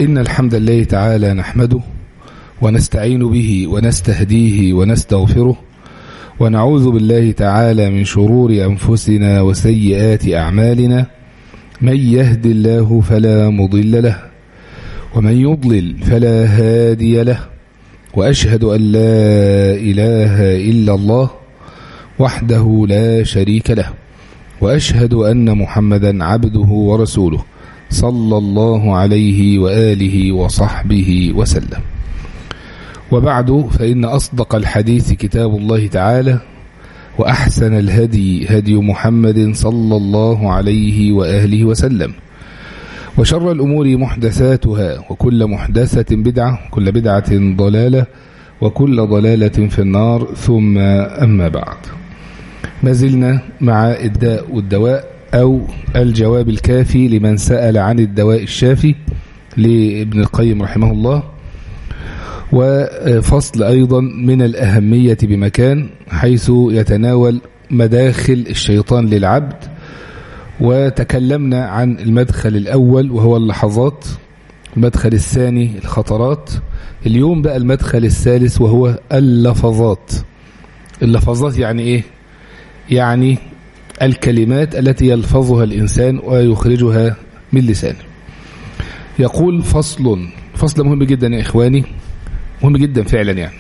إن الحمد لله تعالى نحمده ونستعين به ونستهديه ونستغفره ونعوذ بالله تعالى من شرور أنفسنا وسيئات أعمالنا من يهد الله فلا مضل له ومن يضلل فلا هادي له وأشهد أن لا إله إلا الله وحده لا شريك له وأشهد أن محمدا عبده ورسوله صلى الله عليه وآله وصحبه وسلم وبعد فإن أصدق الحديث كتاب الله تعالى وأحسن الهدي هدي محمد صلى الله عليه وآله وسلم وشر الأمور محدثاتها وكل محدثة بدعة كل بدعة ضلالة وكل ضلالة في النار ثم أما بعد ما زلنا مع الداء والدواء أو الجواب الكافي لمن سأل عن الدواء الشافي لابن القيم رحمه الله وفصل أيضا من الأهمية بمكان حيث يتناول مداخل الشيطان للعبد وتكلمنا عن المدخل الأول وهو اللحظات المدخل الثاني الخطرات اليوم بقى المدخل الثالث وهو اللفظات اللفظات يعني إيه؟ يعني الكلمات التي يلفظها الإنسان ويخرجها من لسانه يقول فصل فصل مهم جدا يا إخواني مهم جدا فعلا يعني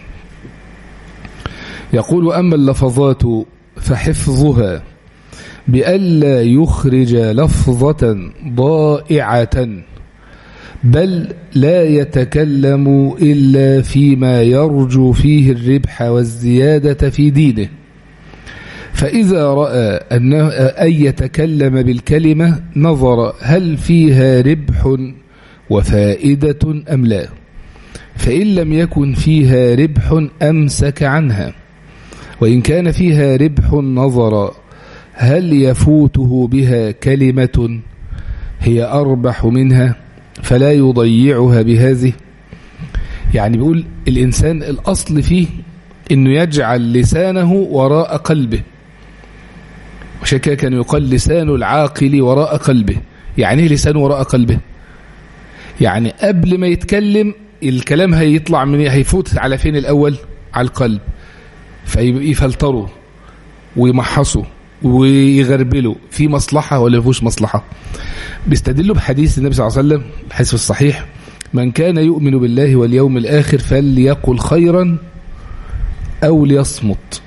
يقول وأما اللفظات فحفظها بألا يخرج لفظة ضائعة بل لا يتكلم إلا فيما يرجو فيه الربح والزيادة في دينه فإذا رأى أنه أن يتكلم بالكلمة نظر هل فيها ربح وفائدة أم لا فإن لم يكن فيها ربح أمسك عنها وإن كان فيها ربح نظر هل يفوته بها كلمة هي أربح منها فلا يضيعها بهذه يعني بيقول الإنسان الأصل فيه أنه يجعل لسانه وراء قلبه عشان كده كان يقال لسان العاقل وراء قلبه يعني ايه لسانه وراء قلبه يعني قبل ما يتكلم الكلام هيطلع من هيفوت على فين الأول على القلب فيفلتره ويمحصه ويغربله في مصلحة ولا فيهوش مصلحة بيستدلوا بحديث النبي صلى الله عليه وسلم الحديث الصحيح من كان يؤمن بالله واليوم الآخر فليقل خيرا أو ليصمت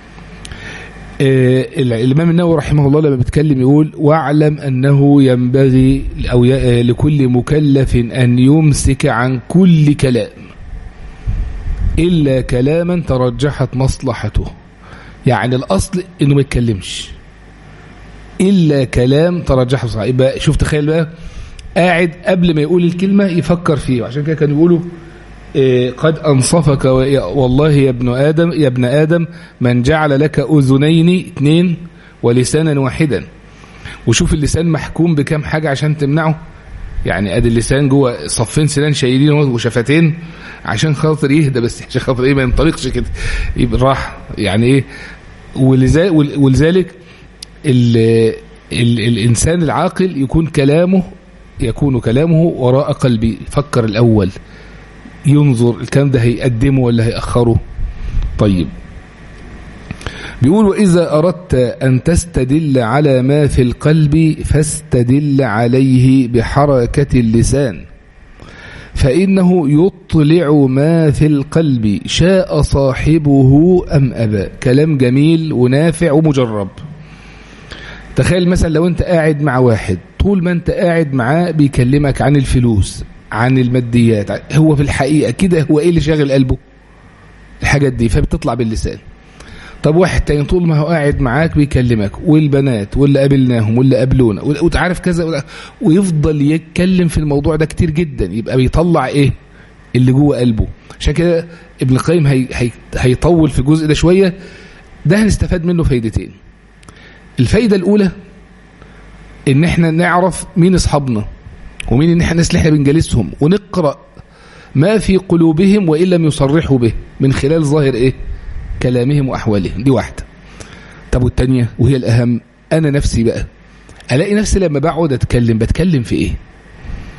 آه الإمام النووي رحمه الله لما بيتكلم يقول واعلم أنه ينبغي أو لكل مكلف أن يمسك عن كل كلام إلا كلاما ترجحت مصلحته يعني الأصل إنه ما يتكلمش إلا كلام ترجحت مصلحته يبقى شوف تخيل بقى قاعد قبل ما يقول الكلمة يفكر فيه وعشان كده كانوا يقولوا قد أنصفك والله يا ابن آدم يا ابن آدم من جعل لك أذنين اثنين ولسانا واحدا وشوف اللسان محكوم بكام حاجة عشان تمنعه يعني ادي اللسان جوه صفين سنان شايلين وشفتين عشان خاطر يهدى بس عشان خاطر ايه ما ينطلقش كده يبقى راح يعني ايه ولذلك ال ال الانسان العاقل يكون كلامه يكون كلامه وراء قلبي فكر الاول ينظر الكلام ده هيقدمه ولا هيأخره طيب بيقول وإذا أردت أن تستدل على ما في القلب فاستدل عليه بحركة اللسان فإنه يطلع ما في القلب شاء صاحبه أم أبى كلام جميل ونافع ومجرب تخيل مثلا لو أنت قاعد مع واحد طول ما أنت قاعد معاه بيكلمك عن الفلوس عن الماديات هو في الحقيقة كده هو ايه اللي شاغل قلبه الحاجات دي فبتطلع باللسان طب واحد تاني طول ما هو قاعد معاك بيكلمك والبنات واللي قابلناهم واللي قابلونا وتعرف كذا ويفضل يتكلم في الموضوع ده كتير جدا يبقى بيطلع ايه اللي جوه قلبه عشان كده ابن القيم هي هي هيطول في الجزء ده شوية ده هنستفاد منه فايدتين الفايدة الأولى ان احنا نعرف مين اصحابنا ومين ان احنا الناس اللي احنا بنجلسهم ونقرأ ما في قلوبهم وإن لم يصرحوا به من خلال ظاهر ايه كلامهم وأحوالهم دي واحدة طب والتانية وهي الأهم أنا نفسي بقى ألاقي نفسي لما بقعد أتكلم بتكلم في إيه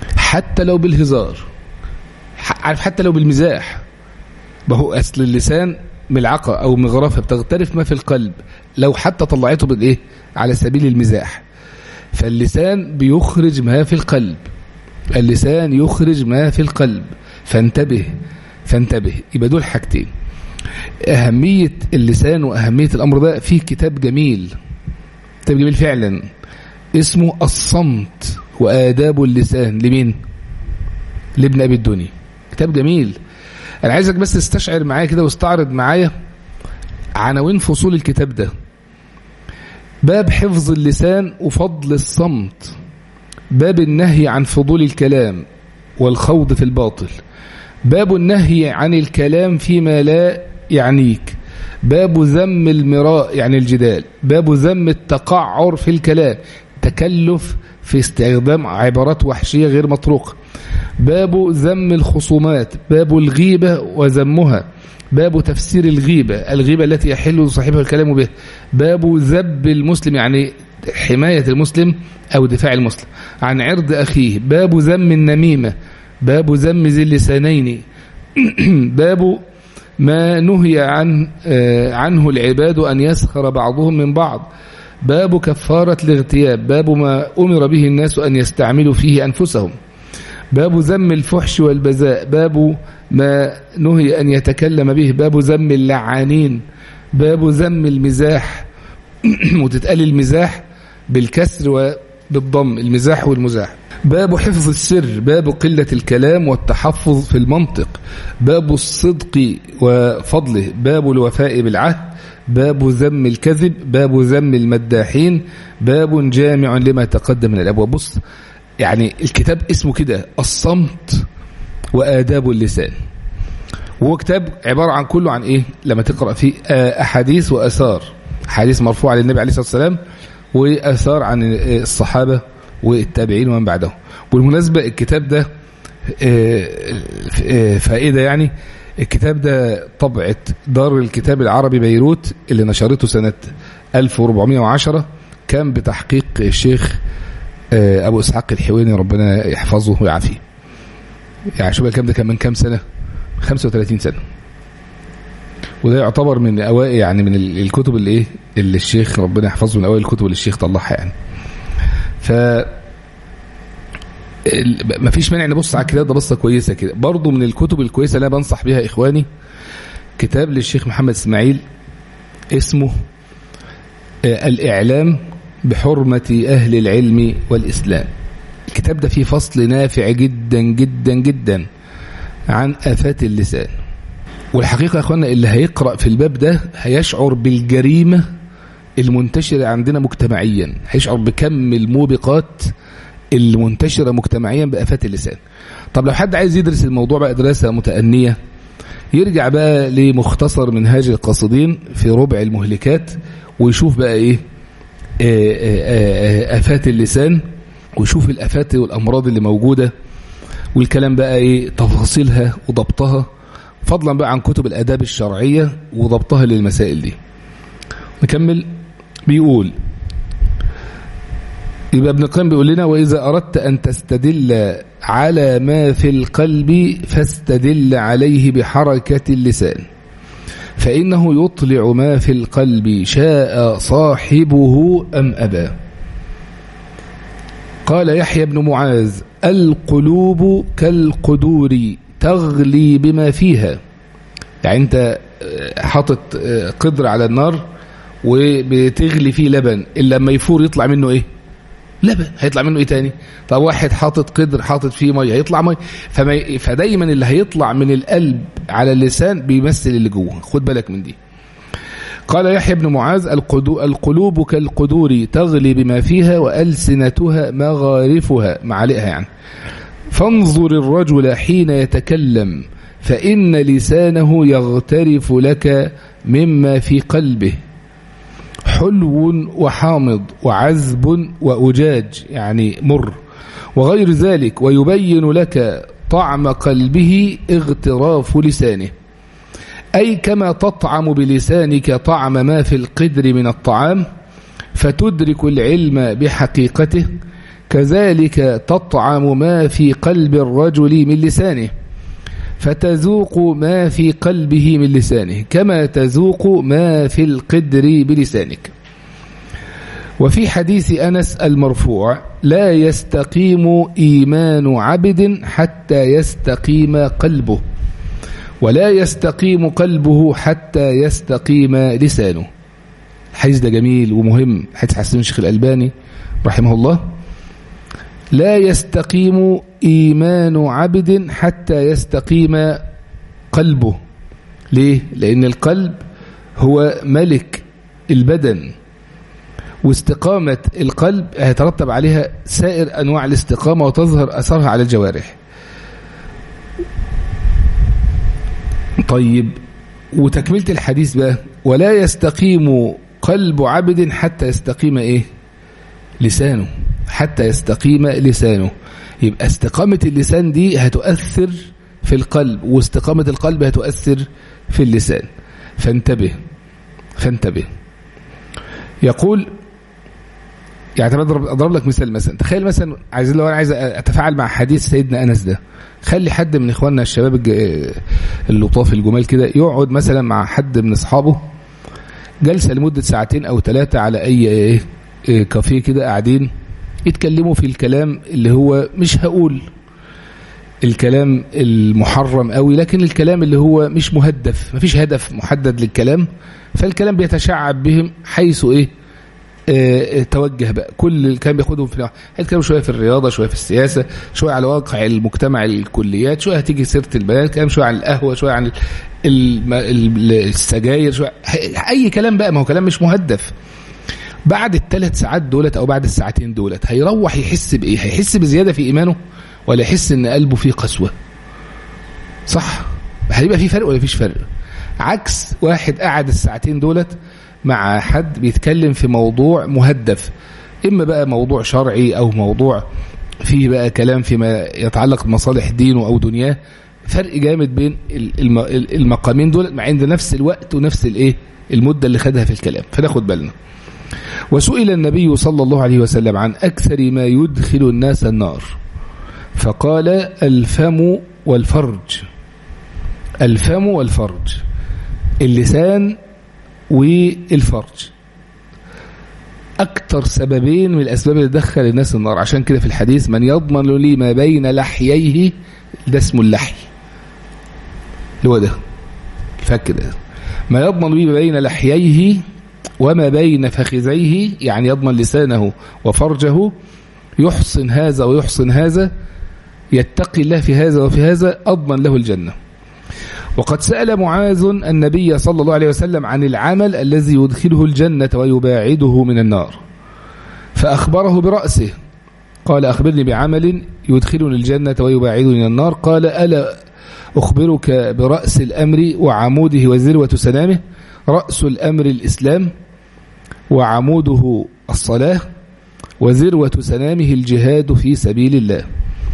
حتى لو بالهزار عارف حتى لو بالمزاح ما هو أصل اللسان ملعقة أو مغرفة بتغترف ما في القلب لو حتى طلعته بالإيه على سبيل المزاح فاللسان بيخرج ما في القلب اللسان يخرج ما في القلب فانتبه فانتبه يبقى دول حاجتين أهمية اللسان وأهمية الأمر ده فيه كتاب جميل كتاب جميل فعلا اسمه الصمت وآداب اللسان لمين لابن أبي الدنيا كتاب جميل أنا عايزك بس تستشعر معايا كده واستعرض معايا عناوين فصول الكتاب ده باب حفظ اللسان وفضل الصمت باب النهي عن فضول الكلام والخوض في الباطل باب النهي عن الكلام فيما لا يعنيك باب ذم المراء يعني الجدال باب ذم التقعر في الكلام تكلف في استخدام عبارات وحشية غير مطروقة باب ذم الخصومات باب الغيبة وذمها باب تفسير الغيبة الغيبة التي يحل صاحبها الكلام به باب ذب المسلم يعني حماية المسلم أو دفاع المسلم عن عرض أخيه باب ذم النميمة باب ذم ذي اللسانين باب ما نهي عن عنه العباد أن يسخر بعضهم من بعض باب كفارة الاغتياب باب ما أمر به الناس أن يستعملوا فيه أنفسهم باب ذم الفحش والبذاء باب ما نهي أن يتكلم به باب ذم اللعانين باب ذم المزاح وتتقال المزاح بالكسر وبالضم المزاح والمزاح باب حفظ السر باب قلة الكلام والتحفظ في المنطق باب الصدق وفضله باب الوفاء بالعهد باب ذم الكذب باب ذم المداحين باب جامع لما تقدم من الأبواب بص يعني الكتاب اسمه كده الصمت وآداب اللسان وهو كتاب عبارة عن كله عن إيه لما تقرأ فيه أحاديث وأثار حديث مرفوع للنبي عليه الصلاة والسلام وأثار عن الصحابة والتابعين ومن بعدهم بالمناسبة الكتاب ده فائدة يعني الكتاب ده طبعة دار الكتاب العربي بيروت اللي نشرته سنة 1410 كان بتحقيق الشيخ أبو إسحاق الحويني ربنا يحفظه ويعافيه يعني شو الكلام ده كان من كام سنة 35 سنة وده يعتبر من أوائل يعني من الكتب اللي إيه اللي الشيخ ربنا يحفظه من أوائل الكتب اللي الشيخ طلعها يعني ف ما فيش مانع نبص على الكتاب ده بصه كويسه كده برضه من الكتب الكويسه اللي انا بنصح بيها اخواني كتاب للشيخ محمد اسماعيل اسمه الاعلام بحرمه اهل العلم والاسلام الكتاب ده فيه فصل نافع جدا جدا جدا عن افات اللسان والحقيقه يا اخوانا اللي هيقرا في الباب ده هيشعر بالجريمه المنتشره عندنا مجتمعيا هيشعر بكم الموبقات المنتشرة مجتمعيا بآفات اللسان طب لو حد عايز يدرس الموضوع بقى دراسة متأنية يرجع بقى لمختصر منهاج القاصدين في ربع المهلكات ويشوف بقى ايه آفات اللسان ويشوف الآفات والأمراض اللي موجودة والكلام بقى ايه تفاصيلها وضبطها فضلا بقى عن كتب الآداب الشرعية وضبطها للمسائل دي نكمل بيقول يبقى ابن القيم بيقول لنا وإذا أردت أن تستدل على ما في القلب فاستدل عليه بحركة اللسان فإنه يطلع ما في القلب شاء صاحبه أم أبى قال يحيى بن معاذ القلوب كالقدور تغلي بما فيها يعني أنت حاطط قدر على النار وبتغلي فيه لبن إلا لما يفور يطلع منه إيه لبن هيطلع منه ايه تاني طب واحد حاطط قدر حاطط فيه ميه هيطلع ميه فما فدايما اللي هيطلع من القلب على اللسان بيمثل اللي جوه خد بالك من دي قال يحيى بن معاذ القلوب كالقدور تغلي بما فيها وألسنتها مغارفها معالقها يعني فانظر الرجل حين يتكلم فإن لسانه يغترف لك مما في قلبه حلو وحامض وعذب وأجاج يعني مر وغير ذلك ويبين لك طعم قلبه اغتراف لسانه أي كما تطعم بلسانك طعم ما في القدر من الطعام فتدرك العلم بحقيقته كذلك تطعم ما في قلب الرجل من لسانه فتذوق ما في قلبه من لسانه كما تذوق ما في القدر بلسانك وفي حديث أنس المرفوع لا يستقيم إيمان عبد حتى يستقيم قلبه ولا يستقيم قلبه حتى يستقيم لسانه الحديث ده جميل ومهم حديث حسن الشيخ الألباني رحمه الله لا يستقيم إيمان عبد حتى يستقيم قلبه ليه؟ لأن القلب هو ملك البدن واستقامة القلب هيترتب عليها سائر أنواع الاستقامة وتظهر أثرها على الجوارح طيب وتكملة الحديث بقى ولا يستقيم قلب عبد حتى يستقيم إيه لسانه حتى يستقيم لسانه يبقى استقامة اللسان دي هتؤثر في القلب واستقامة القلب هتؤثر في اللسان فانتبه فانتبه يقول يعني اضرب اضرب لك مثال مثلا تخيل مثلا عايز لو انا عايز اتفاعل مع حديث سيدنا انس ده خلي حد من اخواننا الشباب اللطاف الجمال كده يقعد مثلا مع حد من اصحابه جلسه لمده ساعتين او ثلاثه على اي ايه كافيه كده قاعدين يتكلموا في الكلام اللي هو مش هقول الكلام المحرم قوي لكن الكلام اللي هو مش مهدف مفيش هدف محدد للكلام فالكلام بيتشعب بهم حيث ايه اه توجه بقى كل الكلام بياخدهم في هيتكلموا شويه في الرياضه شويه في السياسه شويه على واقع المجتمع الكليات شويه هتيجي سيره البيان كلام شويه عن القهوه شويه عن السجاير شويه اي كلام بقى ما هو كلام مش مهدف بعد الثلاث ساعات دولت او بعد الساعتين دولت هيروح يحس بايه هيحس بزياده في ايمانه ولا يحس ان قلبه فيه قسوه صح هيبقى في فرق ولا فيش فرق عكس واحد قعد الساعتين دولت مع حد بيتكلم في موضوع مهدف اما بقى موضوع شرعي او موضوع فيه بقى كلام فيما يتعلق بمصالح دينه او دنياه فرق جامد بين المقامين دول مع عند نفس الوقت ونفس الايه المده اللي خدها في الكلام فناخد بالنا وسئل النبي صلى الله عليه وسلم عن أكثر ما يدخل الناس النار فقال الفم والفرج الفم والفرج اللسان والفرج أكثر سببين من الأسباب اللي تدخل الناس النار عشان كده في الحديث من يضمن لي ما بين لحييه ده اسمه اللحي اللي هو ده فك ده ما يضمن لي ما بين لحييه وما بين فخذيه يعني يضمن لسانه وفرجه يحصن هذا ويحصن هذا يتقي الله في هذا وفي هذا أضمن له الجنة وقد سأل معاذ النبي صلى الله عليه وسلم عن العمل الذي يدخله الجنة ويباعده من النار فأخبره برأسه قال أخبرني بعمل يدخلني الجنة ويباعدني من النار قال ألا أخبرك برأس الأمر وعموده وذروة سنامه رأس الأمر الإسلام وعموده الصلاة وذروة سنامه الجهاد في سبيل الله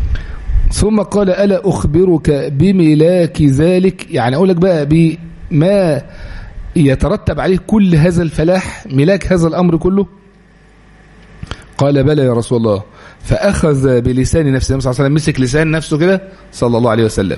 ثم قال ألا أخبرك بملاك ذلك يعني أقول لك بقى بما يترتب عليه كل هذا الفلاح ملاك هذا الأمر كله قال بلى يا رسول الله فأخذ بلسان نفسه النبي صلى الله عليه وسلم مسك لسان نفسه كده صلى الله عليه وسلم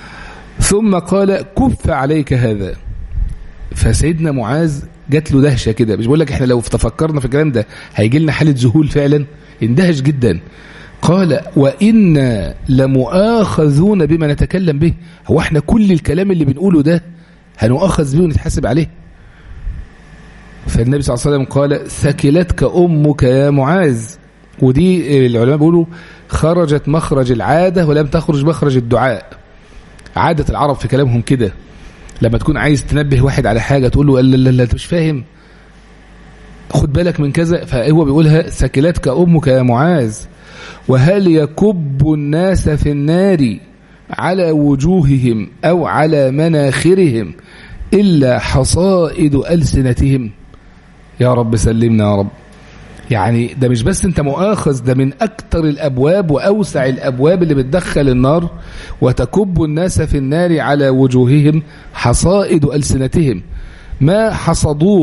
ثم قال كف عليك هذا فسيدنا معاذ جات له دهشه كده مش بقول لك احنا لو تفكرنا في الكلام ده هيجي لنا حاله ذهول فعلا اندهش جدا قال وإنا لمؤاخذون بما نتكلم به هو احنا كل الكلام اللي بنقوله ده هنؤاخذ به ونتحاسب عليه فالنبي صلى الله عليه وسلم قال ثكلتك أمك يا معاذ ودي العلماء بيقولوا خرجت مخرج العادة ولم تخرج مخرج الدعاء عادة العرب في كلامهم كده لما تكون عايز تنبه واحد على حاجة تقول له لا لا لا انت مش فاهم خد بالك من كذا فهو بيقولها ثكلتك أمك يا معاذ وهل يكب الناس في النار على وجوههم أو على مناخرهم إلا حصائد ألسنتهم يا رب سلمنا يا رب يعني ده مش بس انت مؤاخذ ده من أكتر الأبواب وأوسع الأبواب اللي بتدخل النار وتكب الناس في النار على وجوههم حصائد ألسنتهم ما حصدوه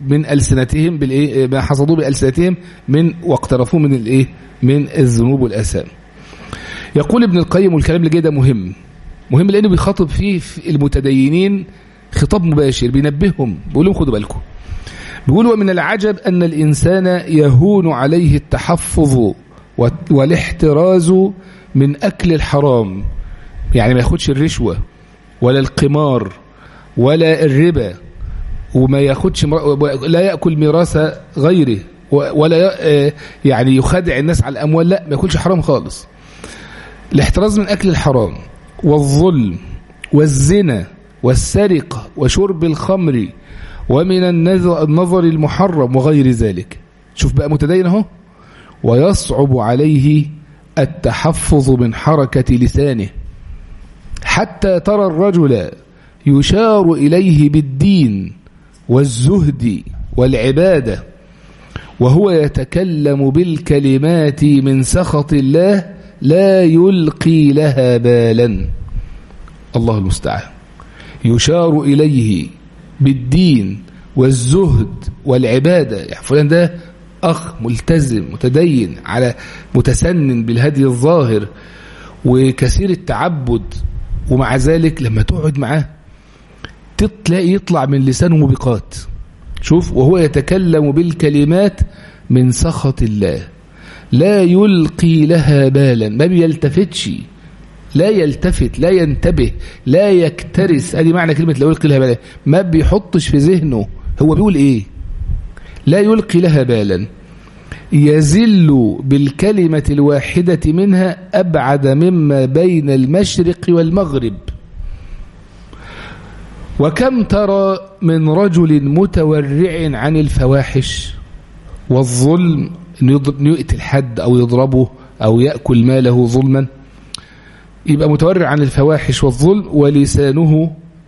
من ألسنتهم بالإيه ما حصدوه بألسنتهم من واقترفوه من الإيه من الذنوب والآثام يقول ابن القيم والكلام اللي جاي ده مهم مهم لأنه بيخاطب فيه في المتدينين خطاب مباشر بينبههم بيقول لهم خدوا بالكم بيقول ومن العجب أن الإنسان يهون عليه التحفظ والاحتراز من أكل الحرام يعني ما ياخدش الرشوة ولا القمار ولا الربا وما ياخدش لا يأكل ميراث غيره ولا يعني يخادع الناس على الأموال لا ما ياكلش حرام خالص الاحتراز من أكل الحرام والظلم والزنا والسرقة وشرب الخمر ومن النظر المحرم وغير ذلك شوف بقى متدين اهو ويصعب عليه التحفظ من حركة لسانه حتى ترى الرجل يشار إليه بالدين والزهد والعبادة وهو يتكلم بالكلمات من سخط الله لا يلقي لها بالا الله المستعان يشار إليه بالدين والزهد والعبادة يعني فلان ده أخ ملتزم متدين على متسنن بالهدي الظاهر وكثير التعبد ومع ذلك لما تقعد معاه تلاقي يطلع من لسانه موبقات شوف وهو يتكلم بالكلمات من سخط الله لا يلقي لها بالا ما بيلتفتش لا يلتفت لا ينتبه لا يكترث ادي معنى كلمة لا يلقي لها بالا ما بيحطش في ذهنه هو بيقول ايه لا يلقي لها بالا يزل بالكلمة الواحدة منها أبعد مما بين المشرق والمغرب وكم ترى من رجل متورع عن الفواحش والظلم انه يقتل حد او يضربه او يأكل ماله ظلما يبقى متورع عن الفواحش والظلم ولسانه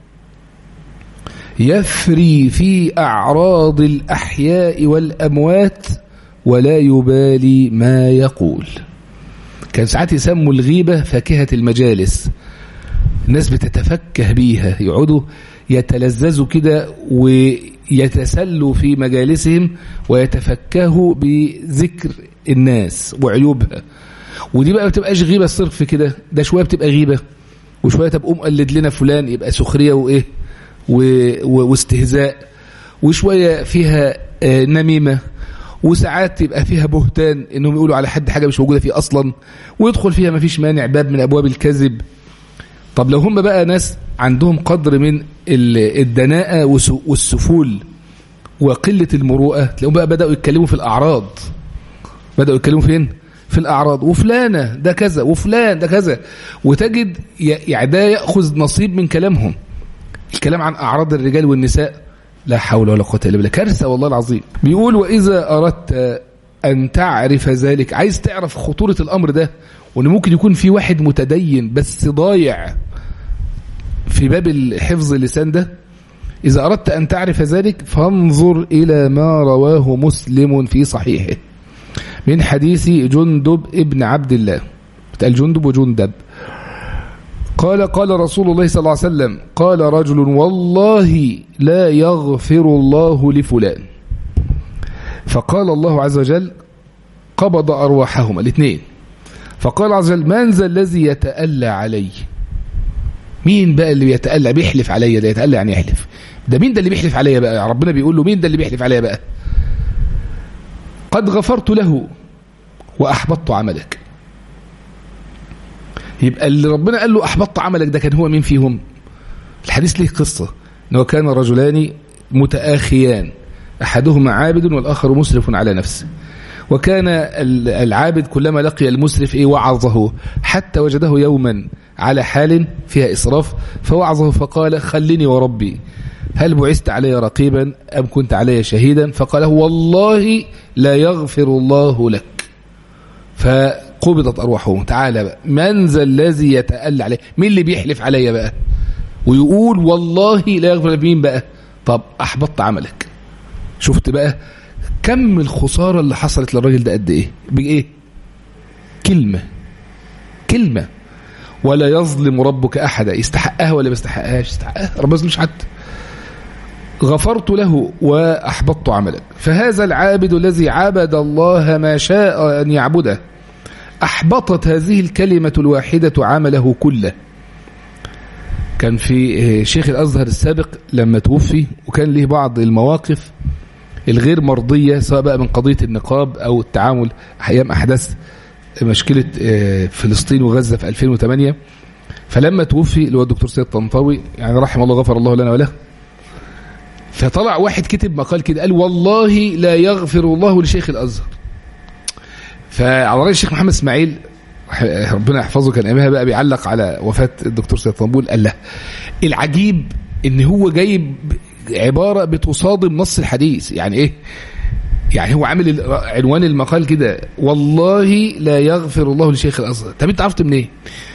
يفري في أعراض الأحياء والأموات ولا يبالي ما يقول كان ساعات يسموا الغيبة فاكهة المجالس الناس بتتفكه بيها يقعدوا يتلذذوا كده ويتسلوا في مجالسهم ويتفكهوا بذكر الناس وعيوبها ودي بقى ما بتبقاش غيبة صرف كده ده شوية بتبقى غيبة وشوية تبقى مقلد لنا فلان يبقى سخرية وإيه و... و... واستهزاء وشوية فيها آه نميمة وساعات يبقى فيها بهتان انهم يقولوا على حد حاجة مش موجودة فيه اصلا ويدخل فيها ما فيش مانع باب من ابواب الكذب طب لو هم بقى ناس عندهم قدر من الدناءة والسفول وقلة المروءة تلاقيهم بقى بدأوا يتكلموا في الأعراض بدأوا يتكلموا فين؟ في الأعراض وفلانة ده كذا وفلان ده كذا وتجد يعني ده يأخذ نصيب من كلامهم الكلام عن أعراض الرجال والنساء لا حول ولا قوة إلا بالله كارثة والله العظيم بيقول وإذا أردت أن تعرف ذلك عايز تعرف خطورة الأمر ده وأن ممكن يكون في واحد متدين بس ضايع في باب حفظ اللسان ده إذا أردت أن تعرف ذلك فانظر إلى ما رواه مسلم في صحيحه من حديث جندب ابن عبد الله بتقال جندب وجندب قال قال رسول الله صلى الله عليه وسلم قال رجل والله لا يغفر الله لفلان فقال الله عز وجل قبض أرواحهما الاثنين فقال عز وجل من ذا الذي يتألى علي مين بقى اللي يتألى بيحلف عليا ده يتألى يعني يحلف ده مين ده اللي بيحلف عليا بقى ربنا بيقول له مين ده اللي بيحلف عليا بقى قد غفرت له وأحبطت عملك يبقى اللي ربنا قال له أحبطت عملك ده كان هو مين فيهم الحديث ليه قصة أنه كان رجلان متآخيان أحدهما عابد والآخر مسرف على نفسه وكان العابد كلما لقي المسرف إيه وعظه حتى وجده يوما على حال فيها إسراف فوعظه فقال خلني وربي هل بعثت علي رقيبا أم كنت علي شهيدا فقال والله لا يغفر الله لك فقبضت أرواحهم تعالى بقى من ذا الذي يتألى عليه مين اللي بيحلف علي بقى ويقول والله لا يغفر مين بقى طب أحبطت عملك شفت بقى كم الخسارة اللي حصلت للراجل ده قد ايه بايه كلمة كلمة ولا يظلم ربك أحدا يستحقها ولا ما يستحقهاش يستحقها ربنا يظلمش حد غفرت له وأحبطت عملك فهذا العابد الذي عبد الله ما شاء أن يعبده أحبطت هذه الكلمة الواحدة عمله كله كان في شيخ الأزهر السابق لما توفي وكان له بعض المواقف الغير مرضية سواء بقى من قضية النقاب أو التعامل أيام أحداث مشكلة فلسطين وغزة في 2008 فلما توفي اللي هو الدكتور سيد طنطاوي يعني رحم الله غفر الله لنا وله فطلع واحد كتب مقال كده قال والله لا يغفر الله لشيخ الأزهر فعلى رأي الشيخ محمد اسماعيل ربنا يحفظه كان ايامها بقى بيعلق على وفاة الدكتور سيد طنبول قال له العجيب ان هو جايب عبارة بتصادم نص الحديث يعني ايه يعني هو عامل عنوان المقال كده والله لا يغفر الله لشيخ الازهر طب انت عرفت منين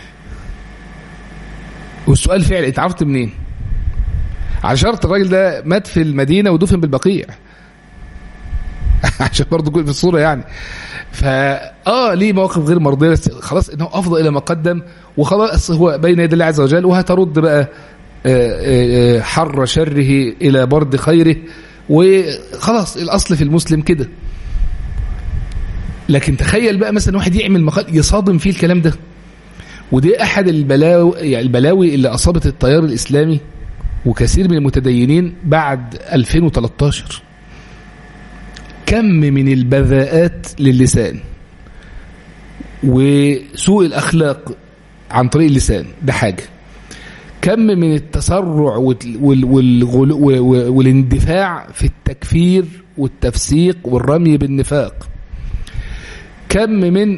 والسؤال فعلا انت عرفت منين على شرط الراجل ده مات في المدينة ودفن بالبقيع عشان برضه يكون في الصورة يعني فا اه ليه مواقف غير مرضية بس خلاص انه افضل الى ما قدم وخلاص هو بين يدي الله عز وجل وهترد بقى حر شره الى برد خيره وخلاص الاصل في المسلم كده لكن تخيل بقى مثلا واحد يعمل مقال يصادم فيه الكلام ده ودي احد البلاوي يعني البلاوي اللي اصابت التيار الاسلامي وكثير من المتدينين بعد 2013 كم من البذاءات للسان وسوء الأخلاق عن طريق اللسان ده حاجة كم من التسرع والاندفاع في التكفير والتفسيق والرمي بالنفاق كم من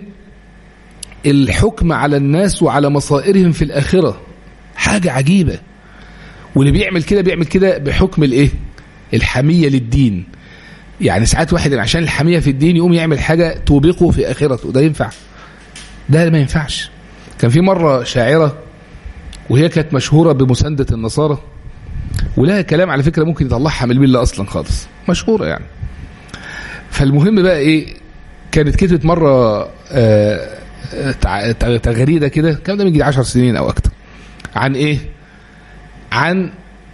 الحكم على الناس وعلى مصائرهم في الآخرة حاجة عجيبة واللي بيعمل كده بيعمل كده بحكم الايه الحمية للدين يعني ساعات واحد عشان الحمية في الدين يقوم يعمل حاجة توبقه في آخرته ده ينفع ده ما ينفعش كان في مرة شاعرة وهي كانت مشهورة بمساندة النصارى ولها كلام على فكرة ممكن يطلعها من الملة أصلا خالص مشهورة يعني فالمهم بقى إيه كانت كتبت مرة آه تغريدة كده كان ده من يجي 10 سنين أو أكتر عن إيه عن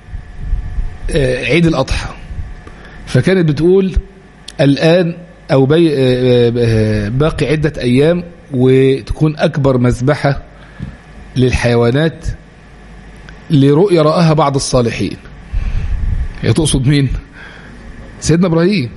آه عيد الأضحى فكانت بتقول الآن أو بي باقي عدة أيام وتكون أكبر مذبحة للحيوانات لرؤية رآها بعض الصالحين هي تقصد مين سيدنا إبراهيم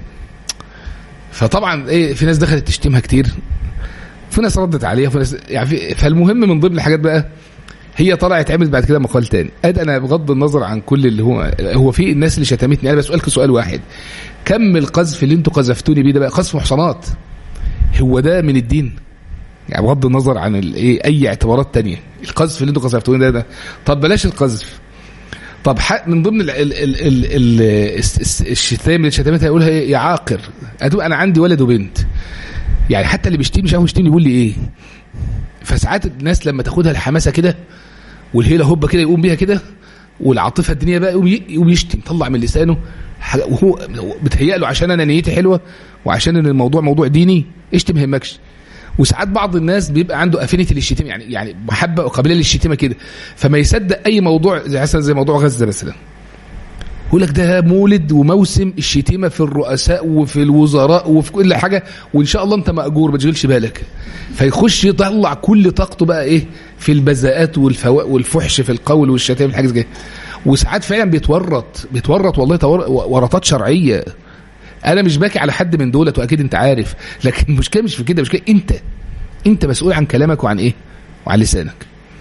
فطبعا ايه في ناس دخلت تشتمها كتير في ناس ردت عليها في ناس يعني في فالمهم من ضمن الحاجات بقى هي طلعت عملت بعد كده مقال تاني اد انا بغض النظر عن كل اللي هو هو في الناس اللي شتمتني انا بسالك سؤال واحد كم القذف اللي انتوا قذفتوني بيه ده بقى قذف محصنات هو ده من الدين يعني بغض النظر عن ايه اي اعتبارات تانية القذف اللي انتوا قذفتوني ده ده طب بلاش القذف طب من ضمن ال ال ال ال ال الشتايم اللي شتمتها يقولها ايه يا عاقر انا عندي ولد وبنت يعني حتى اللي بيشتمني مش عارف يشتمني يقول لي ايه فساعات الناس لما تاخدها الحماسه كده والهيله هوبه كده يقوم بيها كده والعاطفه الدنيا بقى يقوم يقوم يشتم يطلع من لسانه وهو بتهيأ له عشان انا نيتي حلوه وعشان ان الموضوع موضوع ديني اشتم همكش وساعات بعض الناس بيبقى عنده افينيتي للشتيمه يعني يعني محبه وقابليه للشتيمه كده فما يصدق اي موضوع زي مثلا زي موضوع غزه مثلا يقول لك ده مولد وموسم الشتيمه في الرؤساء وفي الوزراء وفي كل حاجه وان شاء الله انت ماجور ما تشغلش بالك فيخش يطلع كل طاقته بقى ايه في البذاءات والفواء والفحش في القول والشتائم الحاجه زي وساعات فعلا بيتورط بيتورط والله ورطات شرعيه انا مش باكي على حد من دولت واكيد انت عارف لكن المشكله مش في كده المشكله انت انت مسؤول عن كلامك وعن ايه وعن لسانك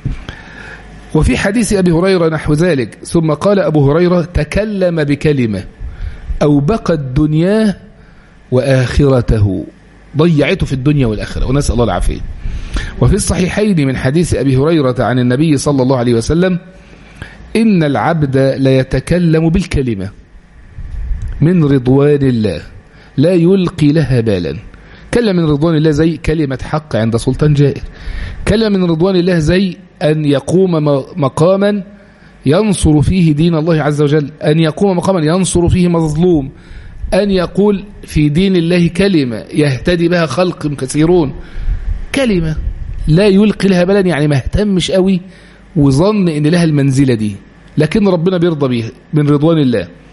وفي حديث ابي هريره نحو ذلك ثم قال ابو هريره تكلم بكلمه او بقت دنياه واخرته ضيعته في الدنيا والاخره ونسال الله العافيه وفي الصحيحين من حديث ابي هريره عن النبي صلى الله عليه وسلم ان العبد ليتكلم بالكلمه من رضوان الله لا يلقي لها بالا كلمة من رضوان الله زي كلمة حق عند سلطان جائر كلمة من رضوان الله زي أن يقوم مقاما ينصر فيه دين الله عز وجل أن يقوم مقاما ينصر فيه مظلوم أن يقول في دين الله كلمة يهتدي بها خلق كثيرون كلمة لا يلقي لها بالا يعني ما اهتمش قوي وظن ان لها المنزلة دي لكن ربنا بيرضى بيها من رضوان الله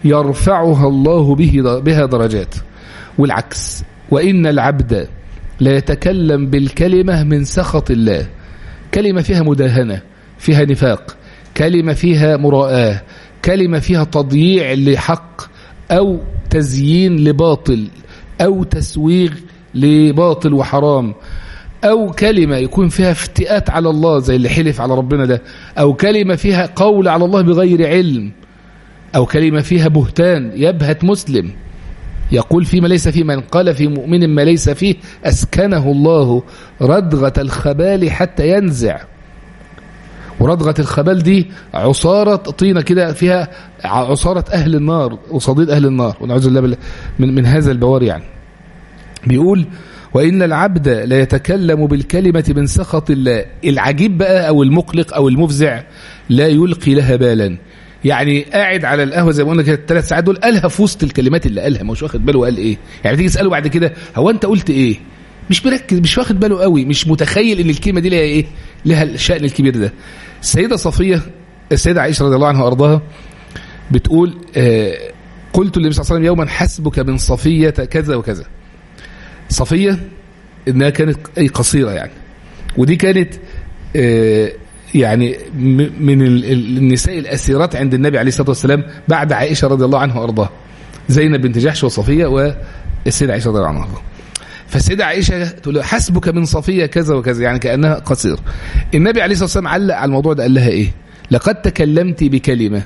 يرفعها الله به بها درجات والعكس وإن العبد لا يتكلم بالكلمة من سخط الله كلمة فيها مداهنة فيها نفاق كلمة فيها مراءة كلمة فيها تضييع لحق أو تزيين لباطل أو تسويغ لباطل وحرام أو كلمة يكون فيها افتئات على الله زي اللي حلف على ربنا ده أو كلمة فيها قول على الله بغير علم أو كلمة فيها بهتان يبهت مسلم يقول فيما ليس فيه من قال في مؤمن ما ليس فيه أسكنه الله ردغة الخبال حتى ينزع وردغة الخبال دي عصارة طينة كده فيها عصارة أهل النار وصديد أهل النار ونعوذ بالله من, من هذا البوار يعني بيقول وإن العبد لا يتكلم بالكلمة من سخط الله العجيب بقى أو المقلق أو المفزع لا يلقي لها بالا يعني قاعد على القهوه زي ما قلنا كده الثلاث ساعات دول قالها في وسط الكلمات اللي قالها مش واخد باله قال ايه يعني تيجي تساله بعد كده هو انت قلت ايه مش مركز مش واخد باله قوي مش متخيل ان الكلمه دي لها ايه لها الشأن الكبير ده السيده صفيه السيده عائشه رضي الله عنها وارضاها بتقول آه قلت للنبي صلى الله عليه وسلم يوما حسبك من صفيه كذا وكذا صفيه انها كانت اي قصيره يعني ودي كانت آه يعني من النساء الأسيرات عند النبي عليه الصلاة والسلام بعد عائشة رضي الله عنها وأرضاها زينب بنت جحش وصفية والسيدة عائشة رضي الله عنها فالسيدة عائشة تقول له حسبك من صفية كذا وكذا يعني كأنها قصير النبي عليه الصلاة والسلام علق على الموضوع ده قال لها إيه لقد تكلمت بكلمة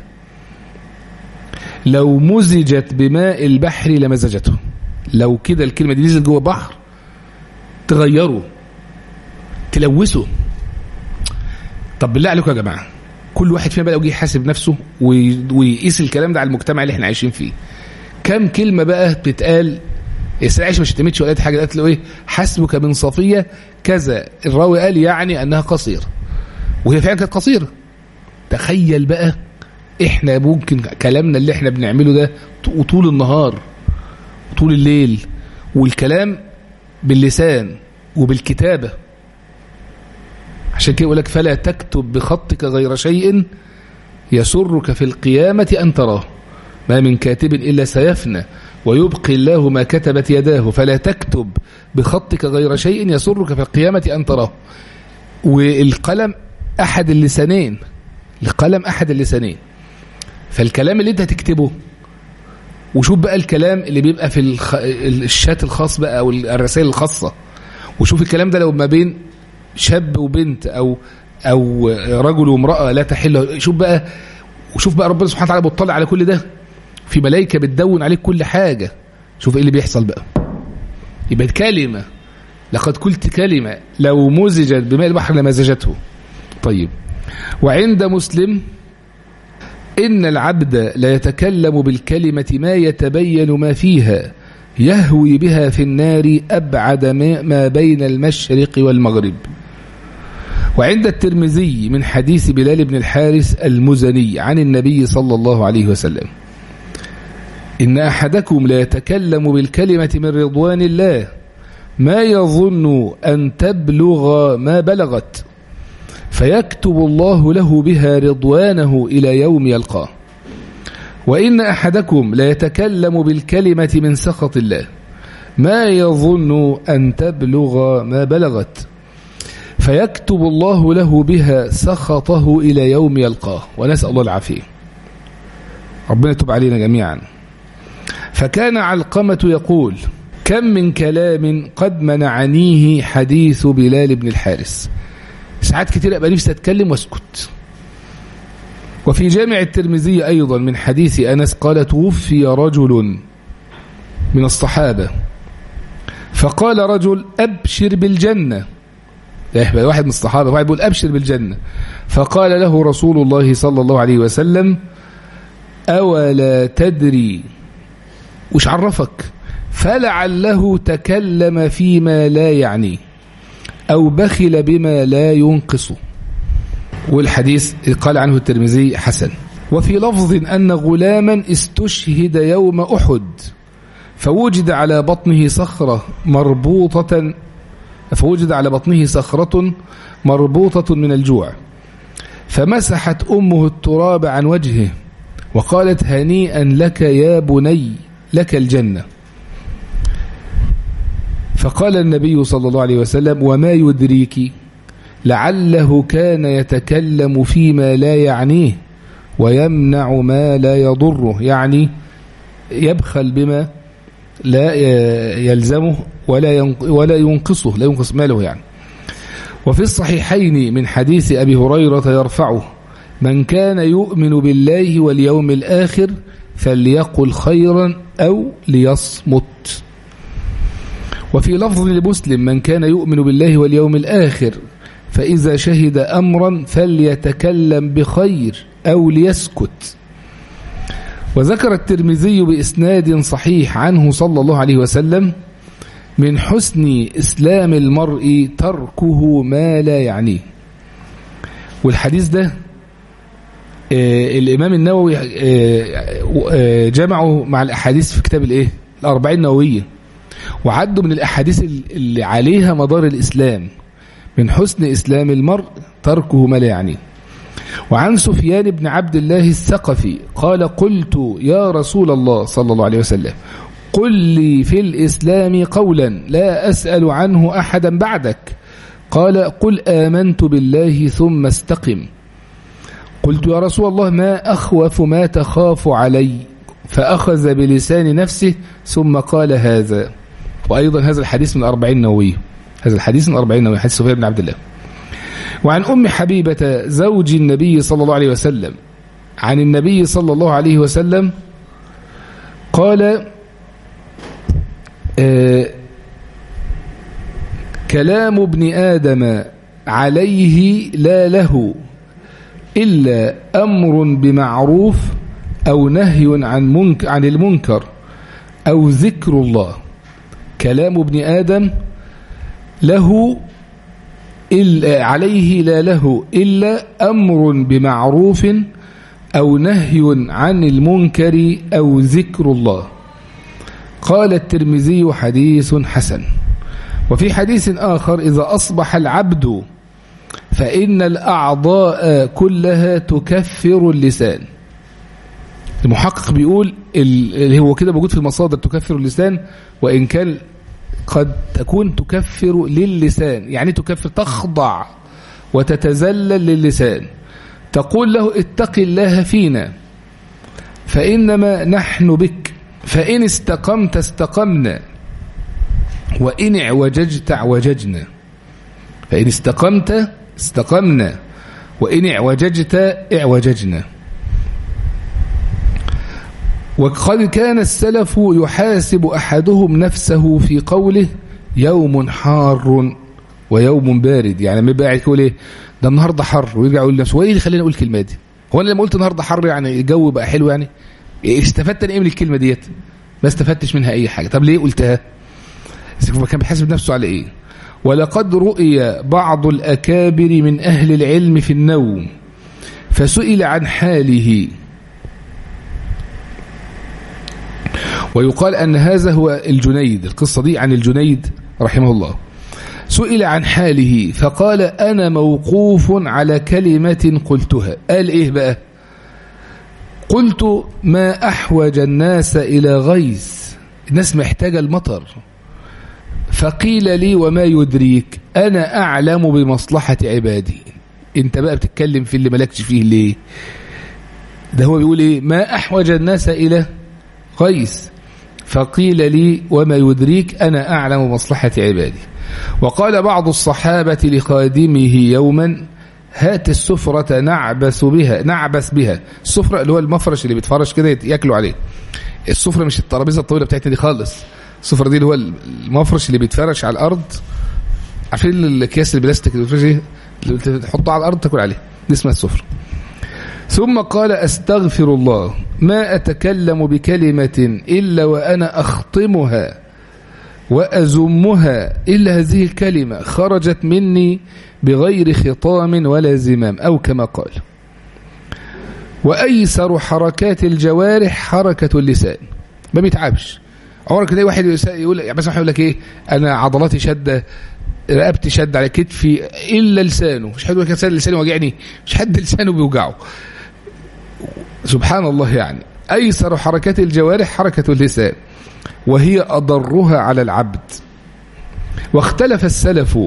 لو مزجت بماء البحر لمزجته لو كده الكلمة دي نزلت جوه بحر تغيره تلوثه طب بالله عليكم يا جماعه كل واحد فينا بقى لو جه يحاسب نفسه ويقيس الكلام ده على المجتمع اللي احنا عايشين فيه كم كلمه بقى بتتقال السيدة عائشه ما شتمتش ولا حاجه قالت له ايه حسبك من صفيه كذا الراوي قال يعني انها قصيره وهي فعلا كانت قصيره تخيل بقى احنا ممكن كلامنا اللي احنا بنعمله ده وطول النهار وطول الليل والكلام باللسان وبالكتابه عشان كده يقول لك فلا تكتب بخطك غير شيء يسرك في القيامة أن تراه ما من كاتب إلا سيفنى ويبقي الله ما كتبت يداه فلا تكتب بخطك غير شيء يسرك في القيامة أن تراه والقلم أحد اللسانين القلم أحد اللسانين فالكلام اللي انت هتكتبه وشوف بقى الكلام اللي بيبقى في الخ... الشات الخاص بقى أو الرسائل الخاصة وشوف الكلام ده لو ما بين شاب وبنت او او رجل وامراه لا تحل شوف بقى وشوف بقى ربنا سبحانه وتعالى بيطلع على كل ده في ملائكه بتدون عليك كل حاجه شوف ايه اللي بيحصل بقى يبقى كلمه لقد قلت كلمه لو مزجت بماء البحر لمزجته طيب وعند مسلم إن العبد لا يتكلم بالكلمة ما يتبين ما فيها يهوي بها في النار أبعد ما بين المشرق والمغرب وعند الترمذي من حديث بلال بن الحارث المزني عن النبي صلى الله عليه وسلم إن أحدكم لا يتكلم بالكلمة من رضوان الله ما يظن أن تبلغ ما بلغت فيكتب الله له بها رضوانه إلى يوم يلقاه وإن أحدكم لا يتكلم بالكلمة من سخط الله ما يظن أن تبلغ ما بلغت فيكتب الله له بها سخطه إلى يوم يلقاه ونسأل الله العافية ربنا يتوب علينا جميعا فكان علقمة يقول كم من كلام قد منعنيه حديث بلال بن الحارث ساعات كتير أبقى نفسي أتكلم واسكت وفي جامع الترمذي أيضا من حديث أنس قال توفي رجل من الصحابة فقال رجل أبشر بالجنة يحبى واحد من الصحابة واحد يقول أبشر بالجنة فقال له رسول الله صلى الله عليه وسلم أولا تدري وش عرفك فلعله تكلم فيما لا يعنيه أو بخل بما لا ينقصه والحديث قال عنه الترمذي حسن وفي لفظ أن غلاما استشهد يوم أحد فوجد على بطنه صخرة مربوطة فوجد على بطنه صخرة مربوطة من الجوع فمسحت أمه التراب عن وجهه وقالت هنيئا لك يا بني لك الجنة فقال النبي صلى الله عليه وسلم وما يدريك لعله كان يتكلم فيما لا يعنيه ويمنع ما لا يضره يعني يبخل بما لا يلزمه ولا ولا ينقصه لا ينقص ماله يعني وفي الصحيحين من حديث أبي هريرة يرفعه من كان يؤمن بالله واليوم الآخر فليقل خيرا أو ليصمت وفي لفظ لمسلم من كان يؤمن بالله واليوم الآخر فإذا شهد أمرا فليتكلم بخير أو ليسكت وذكر الترمذي بإسناد صحيح عنه صلى الله عليه وسلم من حسن إسلام المرء تركه ما لا يعنيه والحديث ده آه الإمام النووي آه آه جمعه مع الأحاديث في كتاب الإيه الأربعين النووية وعدوا من الأحاديث اللي عليها مدار الإسلام من حسن إسلام المرء تركه ما لا يعنيه وعن سفيان بن عبد الله الثقفي قال قلت يا رسول الله صلى الله عليه وسلم قل لي في الإسلام قولا لا أسأل عنه أحدا بعدك قال قل آمنت بالله ثم استقم قلت يا رسول الله ما أخوف ما تخاف علي فأخذ بلسان نفسه ثم قال هذا وأيضا هذا الحديث من أربعين نووي هذا الحديث من أربعين نووي حديث سفيان بن عبد الله وعن أم حبيبة زوج النبي صلى الله عليه وسلم عن النبي صلى الله عليه وسلم قال آه كلام ابن آدم عليه لا له إلا أمر بمعروف أو نهي عن, منك عن المنكر أو ذكر الله كلام ابن آدم له إلا عليه لا له إلا أمر بمعروف أو نهي عن المنكر أو ذكر الله قال الترمذي حديث حسن وفي حديث آخر إذا أصبح العبد فإن الأعضاء كلها تكفر اللسان المحقق بيقول اللي هو كده موجود في المصادر تكفر اللسان وإن كان قد تكون تكفر للسان يعني تكفر تخضع وتتذلل للسان تقول له اتق الله فينا فإنما نحن بك فإن استقمت استقمنا وإن اعوججت اعوججنا فإن استقمت استقمنا وإن اعوججت اعوججنا وقد كان السلف يحاسب أحدهم نفسه في قوله يوم حار ويوم بارد يعني لما يبقى قاعد يقول ايه ده النهارده حر ويرجع يقول لنفسه وايه اللي خلاني اقول الكلمه دي هو انا لما قلت النهارده حر يعني الجو بقى حلو يعني استفدت انا ايه من الكلمه ديت ما استفدتش منها اي حاجه طب ليه قلتها كان بيحاسب نفسه على ايه ولقد رؤي بعض الاكابر من اهل العلم في النوم فسئل عن حاله ويقال أن هذا هو الجنيد القصة دي عن الجنيد رحمه الله سئل عن حاله فقال أنا موقوف على كلمة قلتها قال إيه بقى قلت ما أحوج الناس إلى غيث الناس محتاجة المطر فقيل لي وما يدريك أنا أعلم بمصلحة عبادي انت بقى بتتكلم في اللي ملكش فيه ليه ده هو بيقول ايه ما أحوج الناس إلى غيث فقيل لي وما يدريك أنا أعلم مصلحة عبادي وقال بعض الصحابة لخادمه يوما هات السفرة نعبس بها نعبس بها السفرة اللي هو المفرش اللي بيتفرش كده ياكلوا عليه السفرة مش الترابيزة الطويلة بتاعتنا دي خالص السفرة دي اللي هو المفرش اللي بيتفرش على الأرض عارفين الأكياس البلاستيك اللي تحطها على الأرض تاكل عليه دي اسمها السفرة ثم قال أستغفر الله ما أتكلم بكلمة إلا وأنا أخطمها وأزمها إلا هذه الكلمة خرجت مني بغير خطام ولا زمام أو كما قال وأيسر حركات الجوارح حركة اللسان ما بيتعبش عمرك تلاقي واحد يقول يعني مثلا يقول لك ايه انا عضلاتي شده رقبتي شد على كتفي الا لسانه مش حد يقول لك لساني وجعني مش حد لسانه بيوجعه سبحان الله يعني أيسر حركات الجوارح حركة اللسان وهي أضرها على العبد واختلف السلف